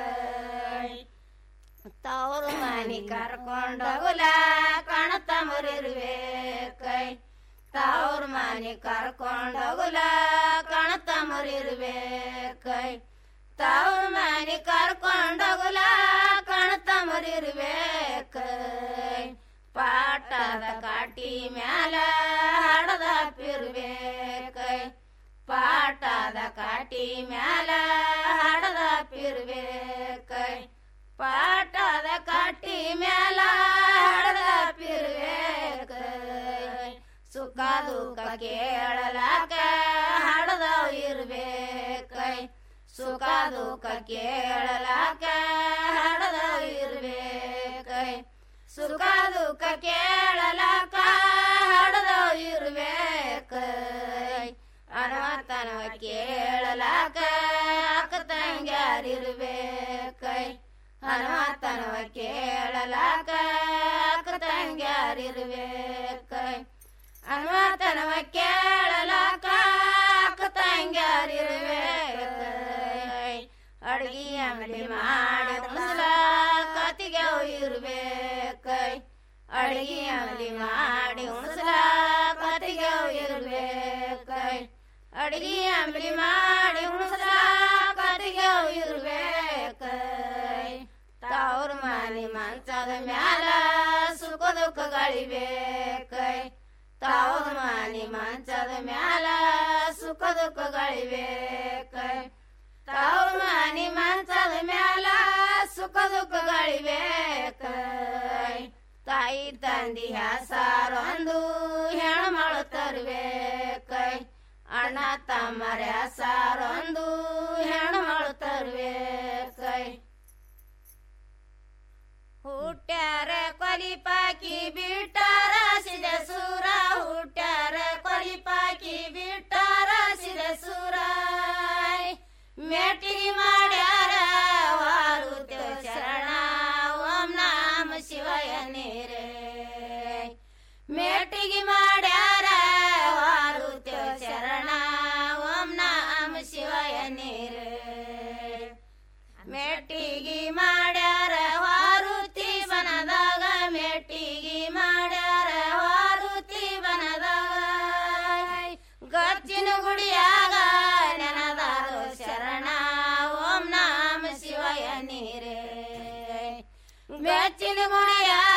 ತವ್ರ ಮನಿ ಕರ್ಕೊಂಡೋಗಲ ಕಣತಮರಿರ್ಬೇಕ ತವ್ರ ಮನಿ ಕರ್ಕೊಂಡೋಗಲ ಕಣತಮರಿರ್ಬೇಕ ತವ್ರ ಮನಿ ಕರ್ಕೊಂಡೋಗಲ ಕಣತಮರಿರ್ಬೇಕ ಪಾಟದ ಕಾಟಿ ಮ್ಯಾಲ ಹಡದ ಪಿರ್ಬೇಕ ಪಾಟದ ಕಾಟಿ ಮ್ಯಾಲ ಹಡದ ಪಿರ್ಬೇಕ ಪಾಟದ ಕಾಟಿ ಮ್ಯಾಲ ಹಡದ ಪಿರ್ಬೇಕ ಸುಖ ದುಃಖ ಕೇಳಲಾಕ ಹಡದವ್ ಇರ್ಬೇಕ ಸುಖ ದುಃಖ ಕೇಳಲಾಕ ಹಡದವ್ ಇರ್ಬೇಕ ಸುಖ ದುಃಖ ಕೇಳಲಾಕ ಹಡದವ್ ಇರ್ಬೇಕ ಅನವತನವ ಕೇಳಲಾಕ ಅಕ್ಕ ತಂಗ್ಯಾರಿರ್ಬೇಕ ಹನುಮತನವ ಕೇಳಲಾಕ ಅಕ್ಕ ತಂಗ್ಯಾರಿರ್ಬೇಕ ಹನುಮತನವ ಕೇಳಲಾಕ ಅಕ್ಕ ತಂಗ್ಯಾರಿರ್ಬೇಕ ಅಡ್ಗಿ ಅಂಗಡಿ ಮಾಡಿ ಉಣಲ ಕತಿಗೆ ಇರ್ಬೇಕ ಅಡ್ಗಿ ಅಂಗಡಿ ಮಾಡಿ ಉಣಸಲ ಕತಿಗೆ ಇರ್ಬೇಕ ಅಡ್ಗಿ ಅಂಗಡಿ ಮಾಡಿ ಉಣಸಲ ಕತಿಗೆ ಇರ್ಬೇಕ ತವ್ರ ಮನೆ ಮಂಚದ ಮ್ಯಾಲ ಸುಖ ದುಃಖಗಳಿಬೇಕ ತವ್ರ ಮನೆ ಮಂಚದ ಮ್ಯಾಲ ಸುಖ ದುಃಖಗಳಿಬೇಕ ತವ್ರ ಮನೆ ಮಂಚದ ಮ್ಯಾಲ ಸುಖ ದುಃಖಗಳಿಬೇಕ ತಾಯಿ ತಂದಿ ಹೆಸರೊಂದು ಹೆಣ್ಮಳು ತರ್ಬೇಕ ಅಣ್ಣ ತಮ್ಮರ ಹೆಸರೊಂದು ಹೆಣ್ಮಳು ತರ್ಬೇಕ ಹುಟ್ಟ್ಯಾರ ಕೊಲಿಪಾಕಿ ಬಿಟ್ಟಾರ ಸಿದ ಸೂರ ಹುಟ್ಟ್ಯಾರ ಕೊಲಿಪಾಕಿ ಬಿಟ್ಟಾರ ಸಿದ ಸೂರ ಮೆಟ್ಟಿಗೆ ಮಾಡ್ಯಾರ ವಾರುತ್ಯ ಶರಣ ಮೆಟ್ಟಿಗೆ ಮಾಡ್ಯಾರ ವಾರುತ್ಯ ಶರಣ ಓಂ ನಮ ಶಿವಾಯ ನೀರು ಮೆಟ್ಟಿಗೆ ಮಾಡ್ಯಾರ ವಾರುತಿ ಬನದಾಗ ಮೆಟ್ಟಿಗೆ ಮಾಡ್ಯಾರ ವಾರುತಿ ಬನದಾಗ ಗಚ್ಚಿನ ಗುಡಿಯಾಗ ನೆನದಾರು ಶರಣ ಓಂ ನಮ ಶಿವಾಯ ನೀರೇ ಬೆಚ್ಚಿನ ಗುಡಿಯಾಗ